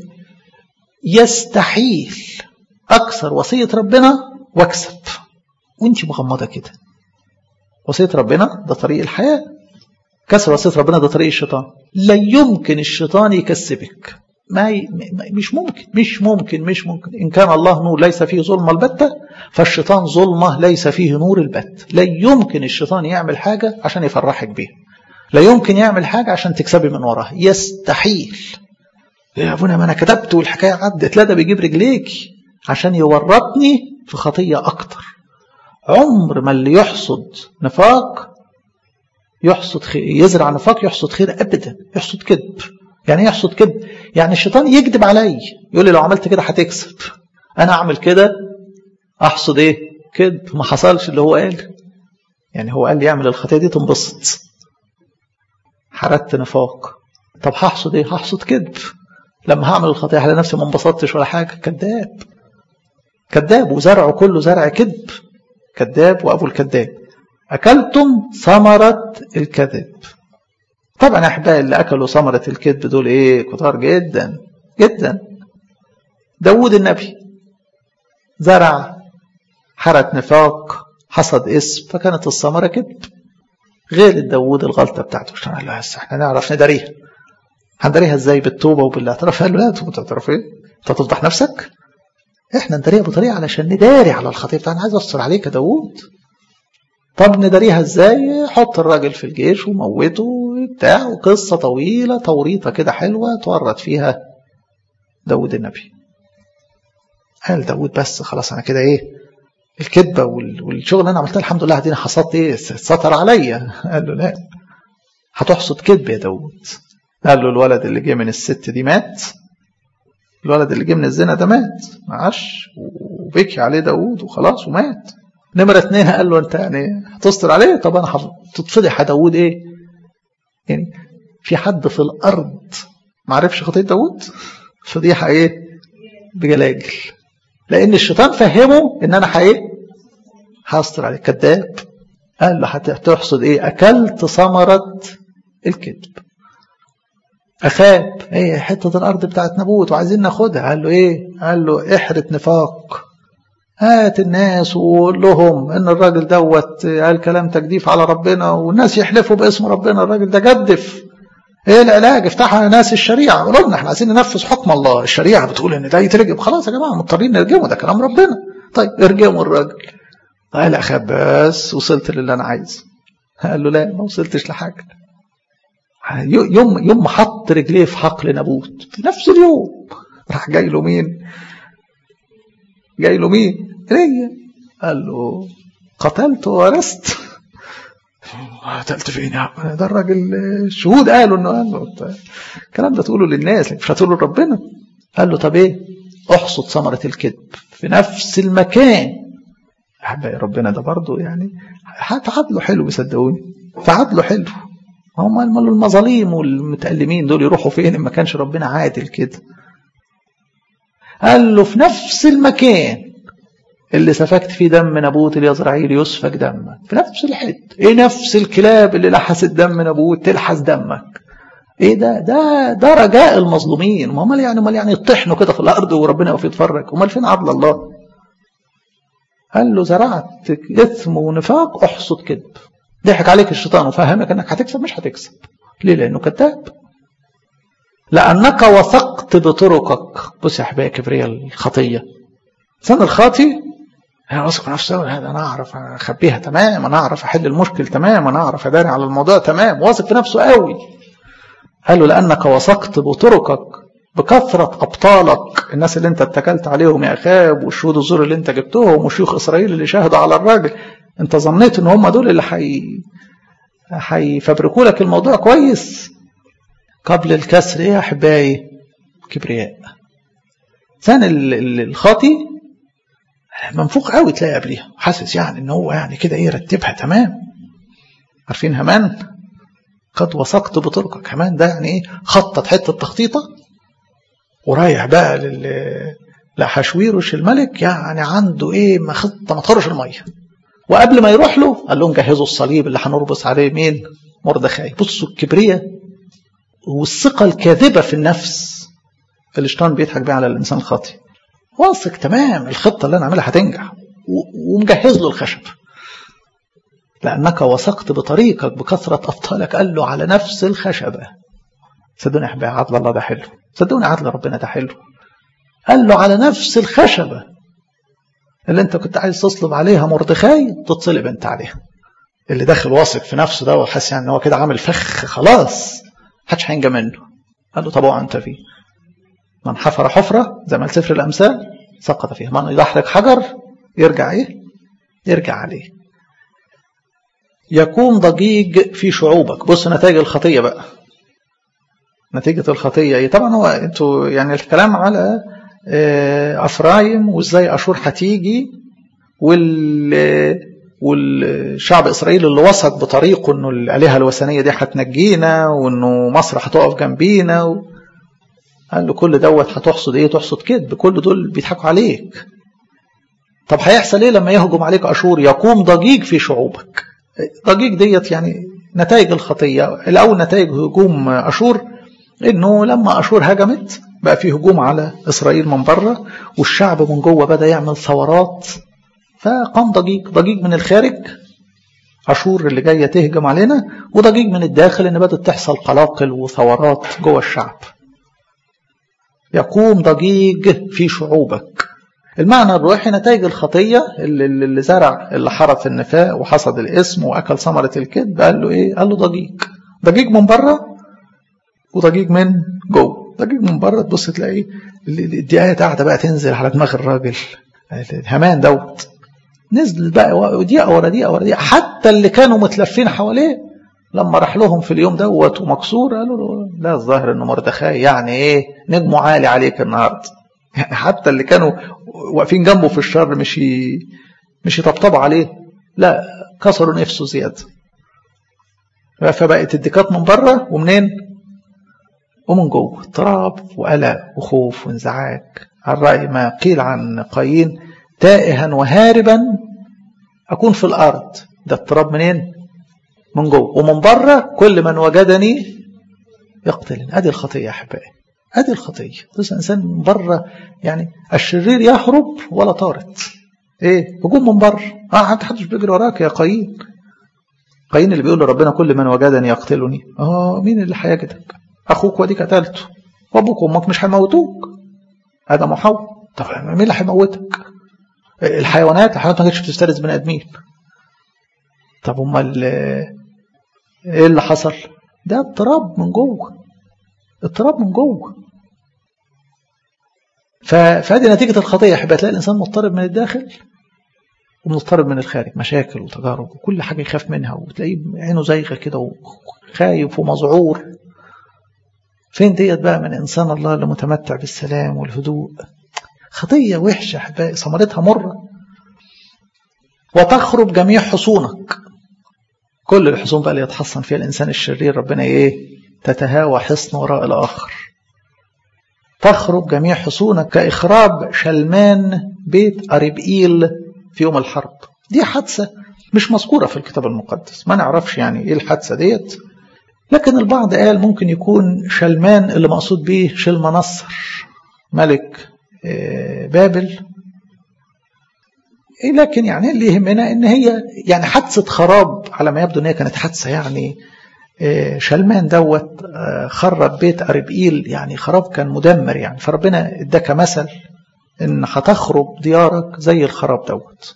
Speaker 1: يستحيل اكثر وصية ربنا واكسب وانت مغمضة كده وصية ربنا ده طريق الحياة كسر وصية ربنا ده طريق الشيطان لا يمكن الشيطان يكسبك ما ي... مش ممكن مش ممكن مش ممكن إن كان الله نور ليس فيه ظلمة البتة فالشيطان ظلمة ليس فيه نور البت لا يمكن الشيطان يعمل حاجة عشان يفرحك بيها لا يمكن يعمل حاجة عشان تكسبي من وراها يستحيل يا ابونا ما انا كتبت والحكاية عدت لا ده بيجيب رجليك عشان يورطني في خطية أكتر عمر ما اللي يحصد نفاق يحصد خير يزرع نفاق يحصد خير ابدا يحصد كذب يعني ايه يحصد كذب يعني الشيطان يكذب علي يقول لي لو عملت كده هتكسب انا اعمل كده احصد ايه كذب ما حصلش اللي هو قال يعني هو قال لي اعمل الخطيه دي تنبسط حردت نفاق طب هحصد ايه هحصد كذب لما هعمل الخطيه على نفسي ما انبسطتش ولا حاجه كذاب كذاب وزرعه كله زرع كذب كذاب وابو الكذاب اكلتم ثمره الكذب طبعا يا احبائي اللي اكلوا ثمره الكذب دول ايه كتار جدا جدا داود النبي زرع حرت نفاق حصد اسم فكانت الثمره كذب غير داود الغلطه بتاعته عشان قال له احنا نعرف نداريها هنداريها ازاي بالتوبه وبالاعتراف قال له لا توبه تعترف ايه انت تفضح نفسك احنا نداريها بطريقه علشان نداري على الخطيه بتاعنا عايز استر عليك يا داوود طب نداريها ازاي حط الراجل في الجيش وموته بتاع وقصه طويله توريطه كده حلوه تورط فيها داوود النبي قال داوود بس خلاص انا كده ايه الكذبه والشغل اللي انا عملتها الحمد لله اديني حصدت ايه ستر عليا قال له لا هتحصد كذب يا داوود قال له الولد اللي جه من الست دي مات الولد اللي جه من الزنا ده مات معاش وبكي عليه داوود وخلاص ومات نمرة اتنين قال له انت يعني هتستر عليه طب انا هتتفضح يا داوود ايه يعني في حد في الارض ما عرفش خطيه داوود فضيحه ايه بجلاجل لان الشيطان فهمه ان انا ايه هستر عليه كذاب قال له هتحصد ايه اكلت ثمره الكذب أخاب ايه حتة الأرض بتاعت نبوت وعايزين ناخدها قال له إيه قال له احرة نفاق هات الناس وقول لهم إن الراجل دوت قال كلام تجديف على ربنا والناس يحلفوا باسم ربنا الراجل ده جدف ايه العلاج افتحوا ناس الشريعة قولوا لنا احنا عايزين ننفذ حكم الله الشريعة بتقول ان ده يترجم خلاص يا جماعة مضطرين نرجمه ده كلام ربنا طيب ارجموا الراجل قال أخاب بس وصلت للي أنا عايزه قال له لا ما وصلتش لحاجة يوم يوم حط رجليه في حقل نابوت في نفس اليوم راح جاي له مين جاي له مين ليا قال له قتلت ورثت قتلت فين يا عم ده الراجل الشهود قالوا انه قال له الكلام ده تقوله للناس مش هتقوله لربنا قال له طب ايه احصد ثمرة الكذب في نفس المكان احبائي ربنا ده برضه يعني عدله حلو صدقوني فعدله حلو هم المظاليم والمتألمين دول يروحوا فين ما كانش ربنا عادل كده قال له في نفس المكان اللي سفكت فيه دم نبوت اليزرعيل يسفك دمك في نفس الحته ايه نفس الكلاب اللي لحست دم نبوت تلحس دمك ايه ده ده ده رجاء المظلومين ما امال يعني امال يعني يطحنوا كده في الارض وربنا يقف يتفرج امال فين عدل الله قال له زرعت اثم ونفاق احصد كذب ضحك عليك الشيطان وفهمك انك هتكسب مش هتكسب ليه لانه كذاب لانك وثقت بطرقك بص يا احبائي كبرياء الخطيه سن الخاطي انا واثق نفسه هذا انا اعرف اخبيها تمام انا اعرف احل المشكل تمام انا اعرف اداري على الموضوع تمام واثق في نفسه قوي قال له لانك وثقت بطرقك بكثرة أبطالك الناس اللي أنت اتكلت عليهم يا أخاب والشهود الزور اللي أنت جبتهم وشيوخ إسرائيل اللي شاهدوا على الراجل أنت ظنيت إن هم دول اللي حي هيفبركوا لك الموضوع كويس قبل الكسر إيه يا أحبائي كبرياء ثاني الخاطي منفوخ قوي تلاقي قبليها حاسس يعني ان هو يعني كده ايه رتبها تمام عارفين همان قد وثقت بطرقك همان ده يعني ايه خطط حته تخطيطه ورايح بقى لل لحشويرش الملك يعني عنده ايه خطه ما تخرش الميه وقبل ما يروح له قال لهم جهزوا الصليب اللي هنربص عليه مين مردخاي بصوا الكبرياء والثقه الكاذبه في النفس اللي الشيطان بيضحك بيها على الانسان الخاطئ واثق تمام الخطه اللي انا عاملها هتنجح ومجهز له الخشب لانك وثقت بطريقك بكثره ابطالك قال له على نفس الخشبه صدقوني يا احبائي عدل الله ده حلو صدقوني عدل ربنا ده حلو قال له على نفس الخشبه اللي انت كنت عايز تصلب عليها مردخاي تتصلب انت عليها اللي داخل واثق في نفسه ده وحاسس يعني ان هو كده عامل فخ خلاص محدش هينجى منه قال له طب انت فيه من حفر حفرة زي ما سفر الأمثال سقط فيها من يدحرج حجر يرجع إيه يرجع عليه يكون ضجيج في شعوبك بص نتائج الخطية بقى نتيجة الخطية إيه طبعا هو أنتوا يعني الكلام على أفرايم وإزاي أشور هتيجي وال والشعب إسرائيل اللي وثق بطريقه إنه الآلهة الوثنية دي هتنجينا وإنه مصر هتقف جنبينا و... قال له كل دوت هتحصد ايه تحصد كذب كل دول بيضحكوا عليك طب هيحصل ايه لما يهجم عليك اشور يقوم ضجيج في شعوبك ضجيج ديت يعني نتائج الخطيه الاول نتائج هجوم اشور انه لما اشور هجمت بقى في هجوم على اسرائيل من بره والشعب من جوه بدا يعمل ثورات فقام ضجيج ضجيج من الخارج اشور اللي جايه تهجم علينا وضجيج من الداخل ان بدات تحصل قلاقل وثورات جوه الشعب يقوم ضجيج في شعوبك المعنى الروحي نتائج الخطية اللي, اللي زرع اللي حرف النفاق وحصد الاسم وأكل ثمرة الكذب قال له إيه؟ قال له ضجيج ضجيج من بره وضجيج من جوه ضجيج من بره تبص تلاقي الدقاية قاعدة بقى تنزل على دماغ الراجل الهمان دوت نزل بقى دقيقة ورا دقيقة ورا دقيقة حتى اللي كانوا متلفين حواليه لما راح لهم في اليوم دوت ومكسور قالوا له لا الظاهر انه مردخاي يعني ايه نجمه عالي عليك النهارده يعني حتى اللي كانوا واقفين جنبه في الشر مش ي... مش يطبطبوا عليه لا كسروا نفسه زياده فبقت الدكات من بره ومنين ومن جوه اضطراب وقلق وخوف وانزعاج على رأي ما قيل عن قايين تائها وهاربا أكون في الأرض ده اضطراب منين من جوه ومن بره كل من وجدني يقتلني ادي الخطيه يا احبائي ادي الخطيه بص انسان من بره يعني الشرير يهرب ولا طارت ايه هجوم من بره اه حتى حدش بيجري وراك يا قايين قايين اللي بيقول لربنا كل من وجدني يقتلني اه مين اللي هيجدك اخوك وديك قتلته وابوك وامك مش هيموتوك ادم وحواء طب مين اللي هيموتك الحيوانات الحيوانات ما كانتش بتفترس بني ادمين طب امال ايه اللي حصل ده اضطراب من جوه اضطراب من جوه فهذه نتيجة الخطية يا تلاقي الإنسان مضطرب من الداخل ومضطرب من الخارج مشاكل وتجارب وكل حاجة يخاف منها وتلاقيه عينه زيغة كده وخايف ومذعور فين ديت بقى من إنسان الله اللي متمتع بالسلام والهدوء خطية وحشة أحبائي ثمرتها مرة وتخرب جميع حصونك كل الحصون بقى اللي يتحصن فيها الإنسان الشرير ربنا إيه تتهاوى حصن وراء الآخر تخرج جميع حصونك كإخراب شلمان بيت أريبئيل في يوم الحرب دي حادثة مش مذكورة في الكتاب المقدس ما نعرفش يعني إيه الحادثة ديت لكن البعض قال ممكن يكون شلمان اللي مقصود به شلمنصر ملك بابل لكن يعني اللي يهمنا ان هي يعني حادثه خراب على ما يبدو ان هي كانت حادثه يعني شلمان دوت خرب بيت اربئيل يعني خراب كان مدمر يعني فربنا اداك مثل ان هتخرب ديارك زي الخراب دوت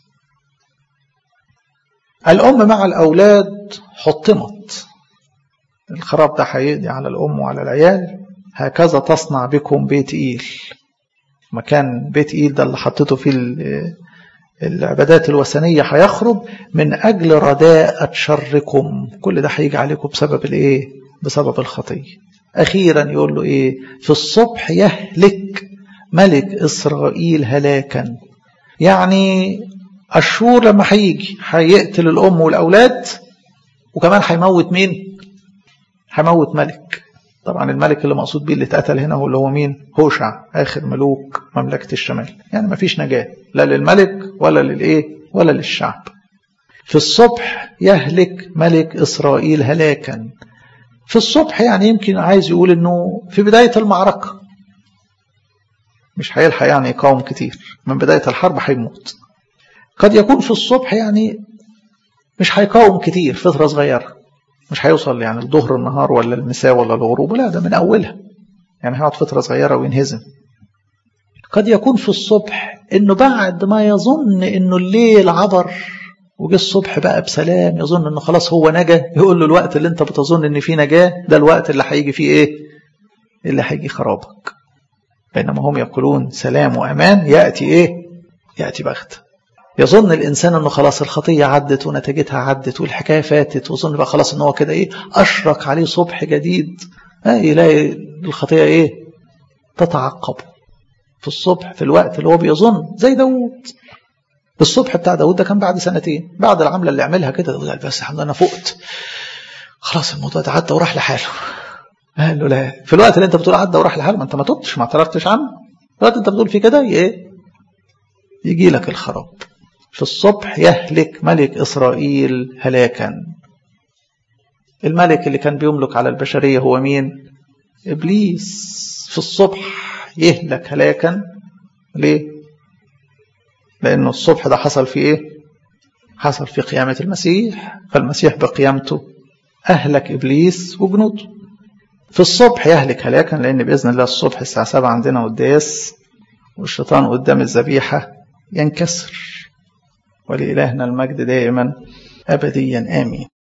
Speaker 1: الام مع الاولاد حطمت الخراب ده هيقضي على الام وعلى العيال هكذا تصنع بكم بيت ايل مكان بيت ايل ده اللي حطيته فيه العبادات الوثنية هيخرب من أجل رداءة شركم كل ده هيجي عليكم بسبب الإيه؟ بسبب الخطية أخيرا يقول له إيه؟ في الصبح يهلك ملك إسرائيل هلاكا يعني الشور لما هيجي هيقتل الأم والأولاد وكمان هيموت مين؟ هيموت ملك طبعا الملك اللي مقصود بيه اللي اتقتل هنا هو اللي هو مين؟ هوشع آخر ملوك مملكة الشمال يعني مفيش نجاة لا للملك ولا للإيه؟ ولا للشعب في الصبح يهلك ملك إسرائيل هلاكا في الصبح يعني يمكن عايز يقول انه في بداية المعركة مش هيلحق يعني يقاوم كتير من بداية الحرب هيموت قد يكون في الصبح يعني مش هيقاوم كتير فترة صغيرة مش هيوصل يعني الظهر النهار ولا المساء ولا الغروب لا ده من أولها يعني هيقعد فترة صغيرة وينهزم قد يكون في الصبح انه بعد ما يظن انه الليل عبر وجه الصبح بقى بسلام يظن انه خلاص هو نجا يقول له الوقت اللي انت بتظن ان فيه نجاه ده الوقت اللي هيجي فيه ايه اللي هيجي خرابك بينما هم يقولون سلام وامان ياتي ايه ياتي بغت يظن الانسان انه خلاص الخطيه عدت ونتيجتها عدت والحكايه فاتت وظن بقى خلاص ان هو كده ايه اشرق عليه صبح جديد يلاقي الخطيه ايه تتعقب في الصبح في الوقت اللي هو بيظن زي داوود الصبح بتاع داود ده كان بعد سنتين بعد العمله اللي عملها كده داود قال بس الحمد لله انا فقت خلاص الموضوع ده عدى وراح لحاله قال له لا في الوقت اللي انت بتقول عدى وراح لحاله ما انت ما تبتش ما اعترفتش عنه الوقت انت بتقول فيه كده ايه يجي لك الخراب في الصبح يهلك ملك اسرائيل هلاكا الملك اللي كان بيملك على البشريه هو مين ابليس في الصبح يهلك هلاكا ليه لأنه الصبح ده حصل في إيه؟ حصل في قيامة المسيح فالمسيح بقيامته أهلك إبليس وجنوده في الصبح يهلك هلاكا لأن بإذن الله الصبح الساعة 7 عندنا قداس والشيطان قدام الذبيحة ينكسر ولإلهنا المجد دائما أبديا آمين